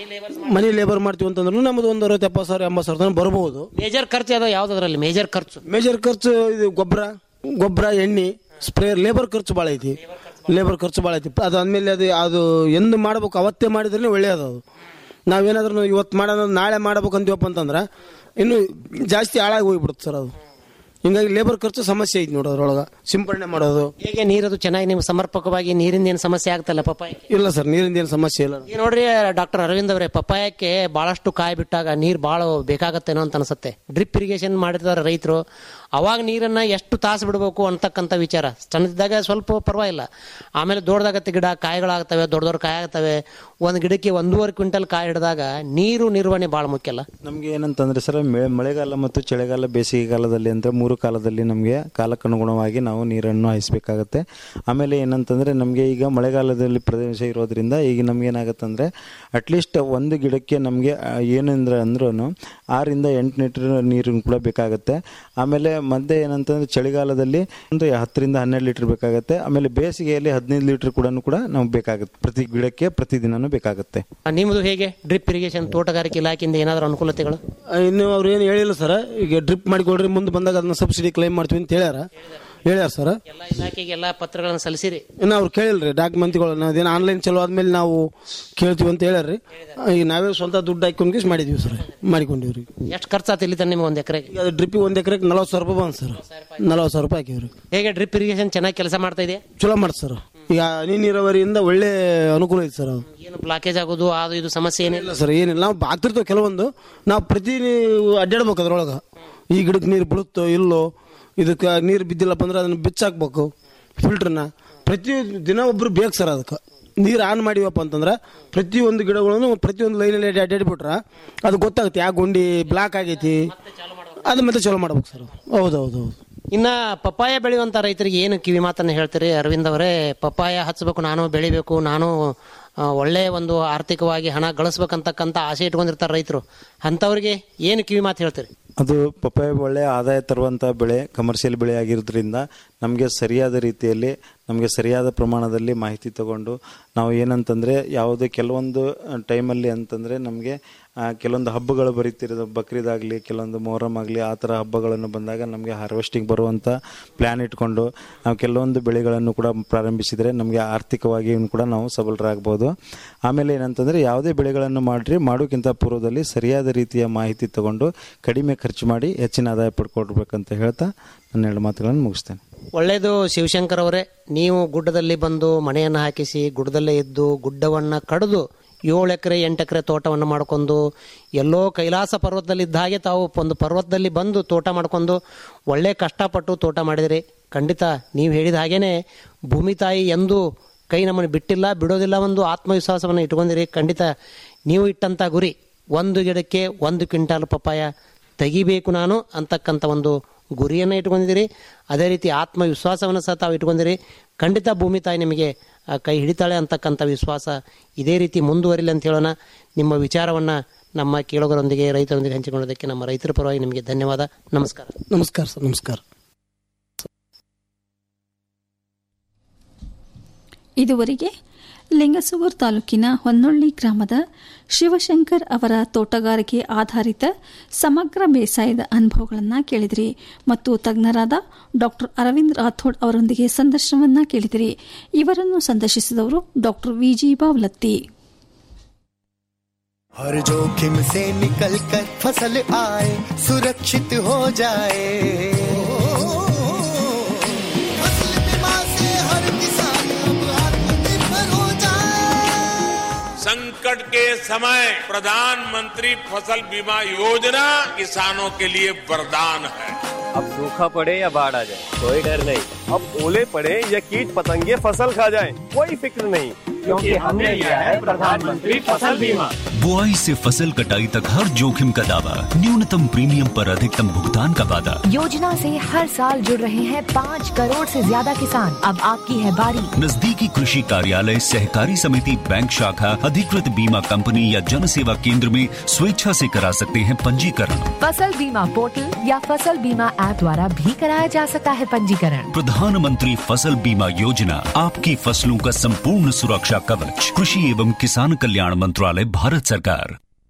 ಮನಿ ಲೇಬರ್ ಮಾಡ್ತೀವಿ ಅಂತಂದ್ರೂ ನಮ್ಮದು ಒಂದು ಅರವತ್ತು ಎಪ್ಪತ್ತು ಸಾವಿರ ಎಂಬತ್ತು ಸಾವಿರ ತನಕ ಬರ್ಬೋದು ಮೇಜರ್ ಖರ್ಚು ಯಾವ್ದು ಯಾವ್ದದ್ರಲ್ಲಿ ಮೇಜರ್ ಖರ್ಚು ಮೇಜರ್ ಖರ್ಚು ಇದು ಗೊಬ್ಬರ ಗೊಬ್ಬರ ಎಣ್ಣೆ ಸ್ಪ್ರೇ ಲೇಬರ್ ಖರ್ಚು ಭಾಳ ಐತಿ ಲೇಬರ್ ಖರ್ಚು ಭಾಳ ಐತಿ ಅದಾದ್ಮೇಲೆ ಅದು ಅದು ಎಂದು ಮಾಡ್ಬೇಕು ಅವತ್ತೇ ಮಾಡಿದ್ರೆ ಒಳ್ಳೆಯದು ಅದು ನಾವೇನಾದ್ರೂ ಇವತ್ತು ಮಾಡೋಣ ನಾಳೆ ಮಾಡ್ಬೇಕು ಅಂತೀವಪ್ಪ ಅಂತಂದ್ರೆ ಇನ್ನು ಜಾಸ್ತಿ ಹಾಳಾಗಿ ಹೋಗ್ಬಿಡುತ್ತೆ ಸರ್ ಅದು ಹಿಂಗಾಗಿ ಲೇಬರ್ ಖರ್ಚು ಸಮಸ್ಯೆ ಐತಿ ನೋಡಿ ಅದ್ರೊಳಗೆ ಸಿಂಪಡಣೆ ಮಾಡೋದು ಹೇಗೆ ನೀರದು ಚೆನ್ನಾಗಿ ನಿಮ್ಗೆ ಸಮರ್ಪಕವಾಗಿ ನೀರಿಂದ ಏನು ಸಮಸ್ಯೆ ಆಗ್ತಲ್ಲ ಪಪ್ಪಾಯ ಇಲ್ಲ ಸರ್ ನೀರಿಂದ ಏನು ಸಮಸ್ಯೆ ಇಲ್ಲ ಈಗ ನೋಡ್ರಿ ಡಾಕ್ಟರ್ ಅರವಿಂದ್ ಅವರೇ ಪಪ್ಪಾಯಕ್ಕೆ ಬಹಳಷ್ಟು ಕಾಯಿ ಬಿಟ್ಟಾಗ ನೀರು ಭಾಳ ಬೇಕಾಗತ್ತೇನೋ ಅಂತ ಅನ್ಸುತ್ತೆ ಡ್ರಿಪ್ ಇರಿಗೇಷನ್ ಮಾಡಿರ್ತಾರೆ ರೈತರು ಅವಾಗ ನೀರನ್ನ ಎಷ್ಟು ತಾಸು ಬಿಡಬೇಕು ಅಂತಕ್ಕಂಥ ವಿಚಾರ ಸಣ್ಣದಿದ್ದಾಗ ಸ್ವಲ್ಪ ಪರವಾಗಿಲ್ಲ ಆಮೇಲೆ ದೊಡ್ಡದಾಗತ್ತೆ ಗಿಡ ಕಾಯಿಗಳಾಗ್ತವೆ ದೊಡ್ಡ ದೊಡ್ಡ ಕಾಯಿ ಆಗ್ತವೆ ಒಂದು ಗಿಡಕ್ಕೆ ಒಂದೂವರೆ ಕ್ವಿಂಟಲ್ ಕಾಯಿ ಹಿಡಿದಾಗ ನೀರು ನಿರ್ವಹಣೆ ಭಾಳ ಮುಖ್ಯ ಅಲ್ಲ ನಮಗೆ ಏನಂತಂದ್ರೆ ಸರ್ ಮಳೆ ಮಳೆಗಾಲ ಮತ್ತು ಚಳಿಗಾಲ ಬೇಸಿಗೆಗಾಲದಲ್ಲಿ ಅಂತ ಮೂರು ಕಾಲದಲ್ಲಿ ನಮಗೆ ಕಾಲಕ್ಕನುಗುಣವಾಗಿ ನಾವು ನೀರನ್ನು ಹಾಯಿಸಬೇಕಾಗತ್ತೆ ಆಮೇಲೆ ಏನಂತಂದ್ರೆ ನಮಗೆ ಈಗ ಮಳೆಗಾಲದಲ್ಲಿ ಪ್ರದೇಶ ಇರೋದ್ರಿಂದ ಈಗ ನಮ್ಗೆ ಏನಾಗುತ್ತೆ ಅಂದ್ರೆ ಅಟ್ಲೀಸ್ಟ್ ಒಂದು ಗಿಡಕ್ಕೆ ನಮಗೆ ಏನಂದ್ರೆ ಅಂದ್ರೂ ಆರಿಂದ ಎಂಟು ಲೀಟರ್ ನೀರು ಕೂಡ ಬೇಕಾಗುತ್ತೆ ಆಮೇಲೆ ಮಧ್ಯೆ ಏನಂತಂದ್ರೆ ಚಳಿಗಾಲದಲ್ಲಿ ಒಂದು ಹತ್ತರಿಂದ ಹನ್ನೆರಡು ಲೀಟರ್ ಬೇಕಾಗುತ್ತೆ ಆಮೇಲೆ ಬೇಸಿಗೆಯಲ್ಲಿ ಹದಿನೈದು ಲೀಟರ್ ಕೂಡ ಕೂಡ ನಮ್ಗೆ ಬೇಕಾಗುತ್ತೆ ಪ್ರತಿ ಗಿಡಕ್ಕೆ ಪ್ರತಿದಿನನೂ ಬೇಕಾಗುತ್ತೆ ನಿಮ್ಮದು ಹೇಗೆ ಡ್ರಿಪ್ ಇರಿಗೇಷನ್ ತೋಟಗಾರಿಕೆ ಇಲಾಖೆಯಿಂದ ಏನಾದರೂ ಅನುಕೂಲತೆಗಳು ಆ, ಇನ್ನು ಅವ್ರು ಏನು ಹೇಳಿಲ್ಲ ಸರ್ ಈಗ ಡ್ರಿಪ್ ಮಾಡಿಕೊಡ್ರಿ ಮುಂದೆ ಬಂದಾಗ ಅದನ್ನ ಸಬ್ಸಿಡಿ ಕ್ಲೈಮ್ ಮಾಡ್ತೀವಿ ಅಂತ ಹೇಳ್ಯಾರ ಹೇಳ್ಯಾರ ಸರ್ ಎಲ್ಲ ಇಲಾಖೆಗೆ ಎಲ್ಲ ಪತ್ರಗಳನ್ನು ಸಲ್ಲಿಸಿರಿ ಇನ್ನು ಅವ್ರು ಕೇಳಿಲ್ರಿ ಡಾಕ್ಯುಮೆಂಟ್ಗಳು ಅದೇನು ಆನ್ಲೈನ್ ಚಲೋ ಆದ್ಮೇಲೆ ನಾವು ಕೇಳ್ತೀವಿ ಅಂತ ಹೇಳ್ಯಾರ್ರಿ ಈಗ ನಾವೇ ಸ್ವಂತ ದುಡ್ಡು ಹಾಕೊಂಡು ಮಾಡಿದೀವಿ ಸರ್ ಮಾಡಿಕೊಂಡಿವ್ರಿ ಎಷ್ಟು ಖರ್ಚಾತು ಇಲ್ಲಿ ನಿಮ್ಗೆ ಒಂದು ಎಕರೆಗೆ ಈಗ ಡ್ರಿಪ್ಪಿಗೆ ಒಂದು ಎಕರೆಗೆ ನಲವತ್ತು ಸಾವಿರ ರೂಪಾಯಿ ಬಂದು ಸರ್ ನಲವತ್ತು ಸಾವಿರ ರೂಪಾಯಿ ಹಾಕಿವ್ರಿ ಹೇಗೆ ಡ್ರಿಪ್ ಇರಿಗೇಷನ್ ಚೆನ್ನಾಗಿ ಕೆಲಸ ಮಾಡ್ತಾ ಇದೆ ಚಲೋ ಮಾಡ್ತ ಸರ್ ಈಗ ಹನಿ ನೀರಾವರಿಯಿಂದ ಒಳ್ಳೆ ಅನುಕೂಲ ಐತೆ ಸರ್ ಅದು ಏನು ಬ್ಲಾಕೇಜ್ ಆಗೋದು ಅದು ಇದು ಸಮಸ್ಯೆ ಏನಿಲ್ಲ ಇಲ್ಲ ಸರ್ ಏನಿಲ್ಲ ನಾವು ಆಗ್ತಿರ್ತೇವೆ ಕೆಲವೊಂದು ನಾವು ಪ್ರತಿ ಅಡ್ಡಾಡ್ಬೇಕು ಅದ್ರೊಳಗೆ ಈ ಗಿಡಕ್ಕೆ ನೀರು ಬೀಳುತ್ತೋ ಇಲ್ಲೋ ಇದಕ್ಕೆ ನೀರು ಬಿದ್ದಿಲ್ಲಪ್ಪ ಅಂದ್ರೆ ಅದನ್ನ ಬಿಚ್ಚಾಕ್ಬೇಕು ಫಿಲ್ಟರ್ನ ಪ್ರತಿ ದಿನ ಒಬ್ರು ಬೇಕು ಸರ್ ಅದಕ್ಕೆ ನೀರು ಆನ್ ಮಾಡಿವಪ್ಪ ಅಂತಂದ್ರೆ ಪ್ರತಿಯೊಂದು ಗಿಡಗಳನ್ನು ಪ್ರತಿಯೊಂದು ಲೈನಲ್ಲಿ ಅಡ್ಡಾಡಿಬಿಟ್ರ ಅದು ಗೊತ್ತಾಗುತ್ತೆ ಯಾವ ಗುಂಡಿ ಬ್ಲಾಕ್ ಆಗೈತಿ ಅದು ಮತ್ತೆ ಚಲೋ ಮಾಡ್ಬೇಕು ಸರ್ ಹೌದು ಹೌದು ಹೌದು ಇನ್ನ ಪಪ್ಪಾಯ ಬೆಳೆಯುವಂತ ರೈತರಿಗೆ ಏನು ಕಿವಿ ಮಾತನ್ನ ಹೇಳ್ತೀರಿ ಅರವಿಂದ್ ಅವರೇ ಪಪ್ಪಾಯ ಹಚ್ಚಬೇಕು ನಾನು ಬೆಳಿಬೇಕು ನಾನು ಆ, ಒಳ್ಳೆ ಒಂದು ಆರ್ಥಿಕವಾಗಿ ಹಣ ಗಳಿಸ್ಬೇಕಂತಕ್ಕಂಥ ಆಸೆ ಇಟ್ಕೊಂಡಿರ್ತಾರೆ ರೈತರು ಅಂಥವ್ರಿಗೆ ಏನು ಕಿವಿ ಮಾತು ಹೇಳ್ತೀರಿ ಅದು ಪಪ್ಪಾಯ ಒಳ್ಳೆ ಆದಾಯ ತರುವಂಥ ಬೆಳೆ ಕಮರ್ಷಿಯಲ್ ಬೆಳೆ ಆಗಿರೋದ್ರಿಂದ ನಮಗೆ ಸರಿಯಾದ ರೀತಿಯಲ್ಲಿ ನಮಗೆ ಸರಿಯಾದ ಪ್ರಮಾಣದಲ್ಲಿ ಮಾಹಿತಿ ತಗೊಂಡು ನಾವು ಏನಂತಂದರೆ ಯಾವುದೇ ಕೆಲವೊಂದು ಟೈಮಲ್ಲಿ ಅಂತಂದರೆ ನಮಗೆ ಕೆಲವೊಂದು ಹಬ್ಬಗಳು ಬರೀತಿರೋದು ಬಕ್ರೀದಾಗಲಿ ಕೆಲವೊಂದು ಮೊಹರಂ ಆಗಲಿ ಆ ಥರ ಹಬ್ಬಗಳನ್ನು ಬಂದಾಗ ನಮಗೆ ಹಾರ್ವೆಸ್ಟಿಂಗ್ ಬರುವಂಥ ಪ್ಲ್ಯಾನ್ ಇಟ್ಕೊಂಡು ನಾವು ಕೆಲವೊಂದು ಬೆಳೆಗಳನ್ನು ಕೂಡ ಪ್ರಾರಂಭಿಸಿದರೆ ನಮಗೆ ಆರ್ಥಿಕವಾಗಿ ಕೂಡ ನಾವು ಸಬಲರಾಗ್ಬೋದು ಆಮೇಲೆ ಏನಂತಂದರೆ ಯಾವುದೇ ಬೆಳೆಗಳನ್ನು ಮಾಡಿರಿ ಮಾಡೋಕ್ಕಿಂತ ಪೂರ್ವದಲ್ಲಿ ಸರಿಯಾದ ರೀತಿಯ ಮಾಹಿತಿ ತಗೊಂಡು ಕಡಿಮೆ ಖರ್ಚು ಮಾಡಿ ಹೆಚ್ಚಿನ ಆದಾಯ ಪಡ್ಕೊಡ್ಬೇಕಂತ ಹೇಳ್ತಾ ನನ್ನ ಎರಡು ಮಾತುಗಳನ್ನು ಮುಗಿಸ್ತೇನೆ ಒಳ್ಳೆಯದು ಶಿವಶಂಕರ್ ಅವರೇ ನೀವು ಗುಡ್ಡದಲ್ಲಿ ಬಂದು ಮನೆಯನ್ನು ಹಾಕಿಸಿ ಗುಡ್ಡದಲ್ಲೇ ಇದ್ದು ಗುಡ್ಡವನ್ನು ಕಡಿದು ಏಳು ಎಕರೆ ಎಂಟು ಎಕರೆ ತೋಟವನ್ನು ಮಾಡ್ಕೊಂಡು ಎಲ್ಲೋ ಕೈಲಾಸ ಪರ್ವತದಲ್ಲಿ ಇದ್ದ ಹಾಗೆ ತಾವು ಒಂದು ಪರ್ವತದಲ್ಲಿ ಬಂದು ತೋಟ ಮಾಡ್ಕೊಂಡು ಒಳ್ಳೆ ಕಷ್ಟಪಟ್ಟು ತೋಟ ಮಾಡಿದಿರಿ ಖಂಡಿತ ನೀವು ಹೇಳಿದ ಹಾಗೇನೆ ಭೂಮಿ ತಾಯಿ ಎಂದು ಕೈ ನಮ್ಮನ್ನು ಬಿಟ್ಟಿಲ್ಲ ಬಿಡೋದಿಲ್ಲ ಒಂದು ಆತ್ಮವಿಶ್ವಾಸವನ್ನು ಇಟ್ಕೊಂಡಿರಿ ಖಂಡಿತ ನೀವು ಇಟ್ಟಂಥ ಗುರಿ ಒಂದು ಗಿಡಕ್ಕೆ ಒಂದು ಕ್ವಿಂಟಾಲ್ ಪಪ್ಪಾಯ ತೆಗಿಬೇಕು ನಾನು ಅಂತಕ್ಕಂಥ ಒಂದು ಗುರಿಯನ್ನು ಇಟ್ಕೊಂಡಿದ್ದೀರಿ ಅದೇ ರೀತಿ ಆತ್ಮವಿಶ್ವಾಸವನ್ನು ಸಹ ತಾವು ಇಟ್ಕೊಂಡಿರಿ ಖಂಡಿತ ಭೂಮಿ ತಾಯಿ ನಿಮಗೆ ಆ, ಕೈ ಹಿಡಿತಾಳೆ ಅಂತಕ್ಕಂಥ ವಿಶ್ವಾಸ ಇದೇ ರೀತಿ ಮುಂದುವರಿಲಿ ಅಂತ ಹೇಳೋಣ ನಿಮ್ಮ ವಿಚಾರವನ್ನು ನಮ್ಮ ಕೇಳುಗರೊಂದಿಗೆ ರೈತರೊಂದಿಗೆ ಹಂಚಿಕೊಳ್ಳೋದಕ್ಕೆ ನಮ್ಮ ರೈತರ ಪರವಾಗಿ ನಿಮಗೆ ಧನ್ಯವಾದ ನಮಸ್ಕಾರ ನಮಸ್ಕಾರ ಸರ್ ನಮಸ್ಕಾರ ಇದುವರೆಗೆ ಲಿಂಗಸೂರು ತಾಲೂಕಿನ ಹೊನ್ನೊಳ್ಳಿ ಗ್ರಾಮದ ಶಿವಶಂಕರ್ ಅವರ ತೋಟಗಾರಿಕೆ ಆಧಾರಿತ ಸಮಗ್ರ ಬೇಸಾಯದ ಅನುಭವಗಳನ್ನು ಕೇಳಿದಿರಿ ಮತ್ತು ತಜ್ಞರಾದ ಡಾಕ್ಟರ್ ಅರವಿಂದ್ ರಾಥೋಡ್ ಅವರೊಂದಿಗೆ ಸಂದರ್ಶನವನ್ನ ಕೇಳಿದಿರಿ ಇವರನ್ನು ಸಂದರ್ಶಿಸಿದವರು ಡಾಕ್ಟರ್ ವಿಜಿ ಬಾವ್ಲತ್ತಿ हर जोखिम से निकल कर फसल आए सुरक्षित हो जाए फसल बीमा से हर किसान अब आत्मनिर्भर हो जाए संकट के समय प्रधानमंत्री फसल बीमा योजना किसानों के लिए वरदान है अब सूखा पड़े या बाढ़ आ जाए कोई डर नहीं अब ओले पड़े या कीट पतंगे फसल खा जाए कोई फिक्र नहीं क्योंकि हमने लिया है प्रधानमंत्री फसल बीमा बुआई से फसल कटाई तक हर जोखिम का दावा न्यूनतम प्रीमियम पर अधिकतम भुगतान का वादा योजना से हर साल जुड़ रहे हैं पाँच करोड़ से ज्यादा किसान अब आपकी है बारी नजदीकी कृषि कार्यालय सहकारी समिति बैंक शाखा अधिकृत बीमा कंपनी या जन सेवा केंद्र में स्वेच्छा से करा सकते हैं पंजीकरण फसल बीमा पोर्टल या फसल बीमा ऐप द्वारा भी कराया जा सकता है पंजीकरण प्रधानमंत्री फसल बीमा योजना आपकी फसलों का संपूर्ण सुरक्षा कवच कृषि एवं किसान कल्याण मंत्रालय भारत सरकार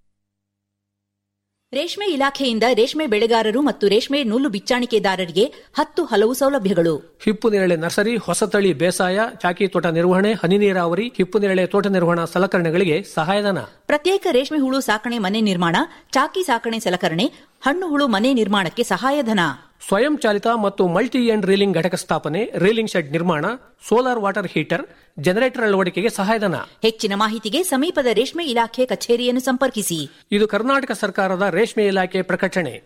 ರೇಷ್ಮೆ ಇಲಾಖೆಯಿಂದ ರೇಷ್ಮೆ ಬೆಳೆಗಾರರು ಮತ್ತು ರೇಷ್ಮೆ ನೂಲು ಬಿಚ್ಚಾಣಿಕೆದಾರರಿಗೆ ಹತ್ತು ಹಲವು ಸೌಲಭ್ಯಗಳು ಹಿಪ್ಪು ನೇರಳೆ ನರ್ಸರಿ ಹೊಸತಳಿ ಬೇಸಾಯ ಚಾಕಿ ತೋಟ ನಿರ್ವಹಣೆ ಹನಿ ನೀರಾವರಿ ಹಿಪ್ಪು ನೇರಳೆ ತೋಟ ನಿರ್ವಹಣಾ ಸಲಕರಣೆಗಳಿಗೆ ಸಹಾಯಧನ ಪ್ರತ್ಯೇಕ ರೇಷ್ಮೆ ಹುಳು ಸಾಕಣೆ ಮನೆ ನಿರ್ಮಾಣ ಚಾಕಿ ಸಾಕಣೆ ಸಲಕರಣೆ ಹಣ್ಣು ಹುಳು ಮನೆ ನಿರ್ಮಾಣಕ್ಕೆ ಸಹಾಯಧನ ಸ್ವಯಂ ಚಾಲಿತ ಮತ್ತು ಮಲ್ಟಿ ಎಂಡ್ ರೀಲಿಂಗ್ ಘಟಕ ಸ್ಥಾಪನೆ ರೀಲಿಂಗ್ ಶೆಡ್ ನಿರ್ಮಾಣ ಸೋಲಾರ್ ವಾಟರ್ ಹೀಟರ್ ಜನರೇಟರ್ ಅಳವಡಿಕೆಗೆ ಸಹಾಯಧನ ಹೆಚ್ಚಿನ ಮಾಹಿತಿಗೆ ಸಮೀಪದ ರೇಷ್ಮೆ ಇಲಾಖೆ ಕಚೇರಿಯನ್ನು ಸಂಪರ್ಕಿಸಿ ಇದು ಕರ್ನಾಟಕ ಸರ್ಕಾರದ ರೇಷ್ಮೆ ಇಲಾಖೆ ಪ್ರಕಟಣೆ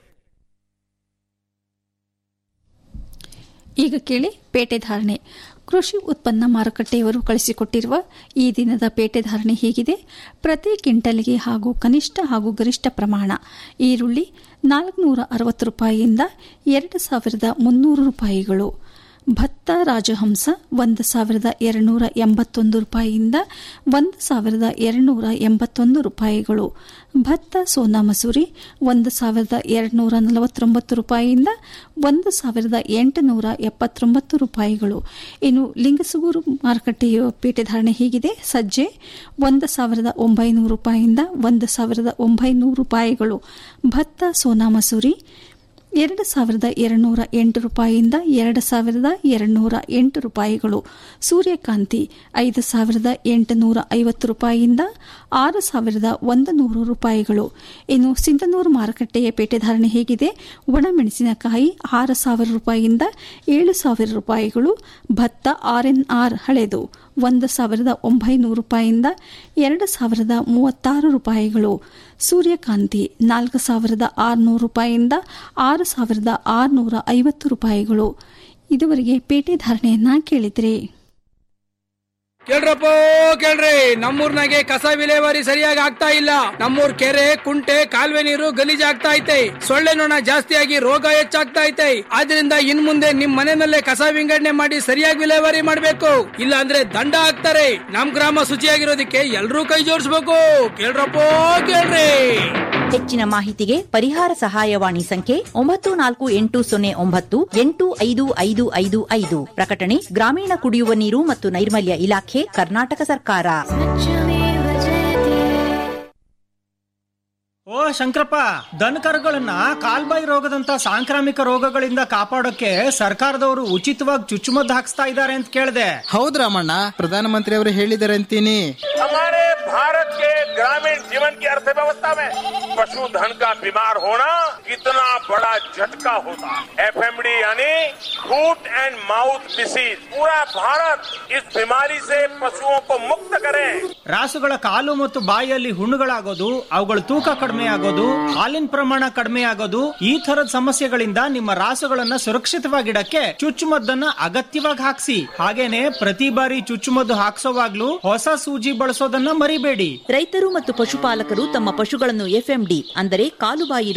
ಈಗ ಕೇಳಿ ಪೇಟೆ ಧಾರಣೆ ಕೃಷಿ ಉತ್ಪನ್ನ ಮಾರುಕಟ್ಟೆಯವರು ಕಳಿಸಿಕೊಟ್ಟಿರುವ ಈ ದಿನದ ಪೇಟೆ ಧಾರಣೆ ಹೀಗಿದೆ ಪ್ರತಿ ಕ್ವಿಂಟಲ್ಗೆ ಹಾಗೂ ಕನಿಷ್ಠ ಹಾಗೂ ಗರಿಷ್ಠ ಪ್ರಮಾಣ ಈರುಳ್ಳಿ ನಾಲ್ಕುನೂರ ಅರವತ್ತು ರೂಪಾಯಿಯಿಂದ ಎರಡು ಸಾವಿರದ ಮುನ್ನೂರು ರೂಪಾಯಿಗಳು ಭತ್ತ ರಾಜಹಂಸ ಒಂದು ಸಾವಿರದ ಎರಡುನೂರ ಎಂಬತ್ತೊಂದು ರೂಪಾಯಿಯಿಂದ ಒಂದು ಸಾವಿರದ ಎರಡುನೂರ ಎಂಬತ್ತೊಂದು ರೂಪಾಯಿಗಳು ಭತ್ತ ಸೋನಾ ಮಸೂರಿ ಒಂದು ಸಾವಿರದ ಎರಡುನೂರ ನಲವತ್ತೊಂಬತ್ತು ರೂಪಾಯಿಯಿಂದ ಒಂದು ಸಾವಿರದ ಎಂಟುನೂರ ಎಪ್ಪತ್ತೊಂಬತ್ತು ರೂಪಾಯಿಗಳು ಇನ್ನು ಲಿಂಗಸೂರು ಮಾರುಕಟ್ಟೆಯ ಪೇಟೆ ಧಾರಣೆ ಹೀಗಿದೆ ಸಜ್ಜೆ ಒಂದು ಸಾವಿರದ ಒಂಬೈನೂರು ರೂಪಾಯಿಯಿಂದ ಒಂದು ಸಾವಿರದ ಒಂಬೈನೂರು ರೂಪಾಯಿಗಳು ಭತ್ತ ಸೋನಾ ಮಸೂರಿ ಎರಡು ಸಾವಿರದ ಎರಡುನೂರ ಎಂಟು ರೂಪಾಯಿಯಿಂದ ಎರಡು ಸಾವಿರದ ಎರಡುನೂರ ಎಂಟು ರೂಪಾಯಿಗಳು ಸೂರ್ಯಕಾಂತಿ ಐದು ಸಾವಿರದ ಎಂಟುನೂರ ಐವತ್ತು ರೂಪಾಯಿಯಿಂದ ಆರು ಸಾವಿರದ ಒಂದು ನೂರು ರೂಪಾಯಿಗಳು ಇನ್ನು ಸಿಂಧನೂರು ಮಾರುಕಟ್ಟೆಯ ಪೇಟೆ ಧಾರಣೆ ಹೇಗಿದೆ ಒಣಮೆಣಸಿನಕಾಯಿ ಆರು ಸಾವಿರ ರೂಪಾಯಿಯಿಂದ ಏಳು ಸಾವಿರ ರೂಪಾಯಿಗಳು ಭತ್ತ ಆರ್ಎನ್ಆರ್ ಹಳೆದು ಒಂದು ಸಾವಿರದ ಒಂಬೈನೂರು ರೂಪಾಯಿಯಿಂದ ಎರಡು ಸಾವಿರದ ಮೂವತ್ತಾರು ರೂಪಾಯಿಗಳು ಸೂರ್ಯಕಾಂತಿ ನಾಲ್ಕು ಸಾವಿರದ ಆರುನೂರು ರೂಪಾಯಿಯಿಂದ ಆರು ಸಾವಿರದ ಆರುನೂರ ಐವತ್ತು ರೂಪಾಯಿಗಳು ಇದುವರೆಗೆ ಪೇಟೆ ಧಾರಣೆಯನ್ನ ಕೇಳಿದ್ರಿ ಕೇಳ್ರಪ್ಪ ಕೇಳ್ರಿ ನಮ್ಮೂರ್ನಾಗೆ ಕಸ ವಿಲೇವಾರಿ ಸರಿಯಾಗಿ ಆಗ್ತಾ ಇಲ್ಲ ನಮ್ಮೂರ್ ಕೆರೆ ಕುಂಟೆ ಕಾಲುವೆ ನೀರು ಗಲೀಜ್ ಆಗ್ತಾ ಐತೆ ಸೊಳ್ಳೆ ನೊಣ ಜಾಸ್ತಿಯಾಗಿ ರೋಗ ಹೆಚ್ಚಾಗ್ತಾ ಐತೆ ಆದ್ರಿಂದ ಇನ್ ಮುಂದೆ ನಿಮ್ ಮನೆಯಲ್ಲೇ ಕಸ ವಿಂಗಡಣೆ ಮಾಡಿ ಸರಿಯಾಗಿ ವಿಲೇವಾರಿ ಮಾಡ್ಬೇಕು ಇಲ್ಲ ಅಂದ್ರೆ ದಂಡ ಹಾಕ್ತಾರೆ ನಮ್ ಗ್ರಾಮ ಶುಚಿಯಾಗಿರೋದಕ್ಕೆ ಎಲ್ರೂ ಕೈ ಜೋಡಿಸ್ಬೇಕು ಕೇಳ್ರಪ್ಪ ಕೇಳ್ರಿ ಹೆಚ್ಚಿನ ಮಾಹಿತಿಗೆ ಪರಿಹಾರ ಸಹಾಯವಾಣಿ ಸಂಖ್ಯೆ ಒಂಬತ್ತು ನಾಲ್ಕು ಎಂಟು ಸೊನ್ನೆ ಒಂಬತ್ತು ಎಂಟು ಐದು ಐದು ಐದು ಐದು ಪ್ರಕಟಣೆ ಗ್ರಾಮೀಣ ಕುಡಿಯುವ ನೀರು ಮತ್ತು ನೈರ್ಮಲ್ಯ ಇಲಾಖೆ ಕರ್ನಾಟಕ ಸರ್ಕಾರ ಓ ಶಂಕರಪ್ಪ ದನಕರುಗಳನ್ನ ಕಾಲ್ಬಾಯಿ ರೋಗದಂತ ಸಾಂಕ್ರಾಮಿಕ ರೋಗಗಳಿಂದ ಕಾಪಾಡೋಕೆ ಸರ್ಕಾರದವರು ಉಚಿತವಾಗಿ ಚುಚ್ಚುಮದ್ದು ಹಾಕ್ಸ್ತಾ ಇದ್ದಾರೆ ಅಂತ ಕೇಳಿದೆ ಹೌದ್ ರಾಮಣ್ಣ ಪ್ರಧಾನಮಂತ್ರಿ ಅವರು ಹೇಳಿದ್ದಾರೆ ಅಂತೀನಿ हमारे भारत के ग्रामीण जीवन की अर्थव्यवस्था में पशुधन का बीमार होना कितना बड़ा झटका होता है एफएमडी यानी फूट एंड माउथ डिसीज पूरा भारत इस बीमारी से पशुओं को मुक्त करे ರಾಸುಗಳ ಕಾಲು ಮತ್ತು ಬಾಯಿಯಲ್ಲಿ ಹುಣ್ಣುಗಳಾಗೋದು ಅವುಗಳ ತೂಕ ಕಡಿಮೆ ಆಗೋದು ಹಾಲಿನ ಪ್ರಮಾಣ ಕಡಿಮೆ ಆಗೋದು ಈ ತರದ ಸಮಸ್ಯೆಗಳಿಂದ ನಿಮ್ಮ ರಾಸುಗಳನ್ನ ಸುರಕ್ಷಿತವಾಗಿಡಕ್ಕೆ ಚುಚ್ಚುಮದ್ದನ್ನ ಅಗತ್ಯವಾಗಿ ಹಾಕ್ಸಿ ಹಾಗೇನೆ ಪ್ರತಿ ಬಾರಿ ಚುಚ್ಚುಮದ್ದು ಹಾಕ್ಸೋವಾಗ್ಲೂ ಹೊಸ ಸೂಜಿ ಬಳಸೋದನ್ನ ಮರಿಬೇಡಿ ರೈತರು ಮತ್ತು ಪಶುಪಾಲಕರು ತಮ್ಮ ಪಶುಗಳನ್ನು ಎಫ್ಎಂಡಿ ಅಂದರೆ ಕಾಲುಬಾಯಿ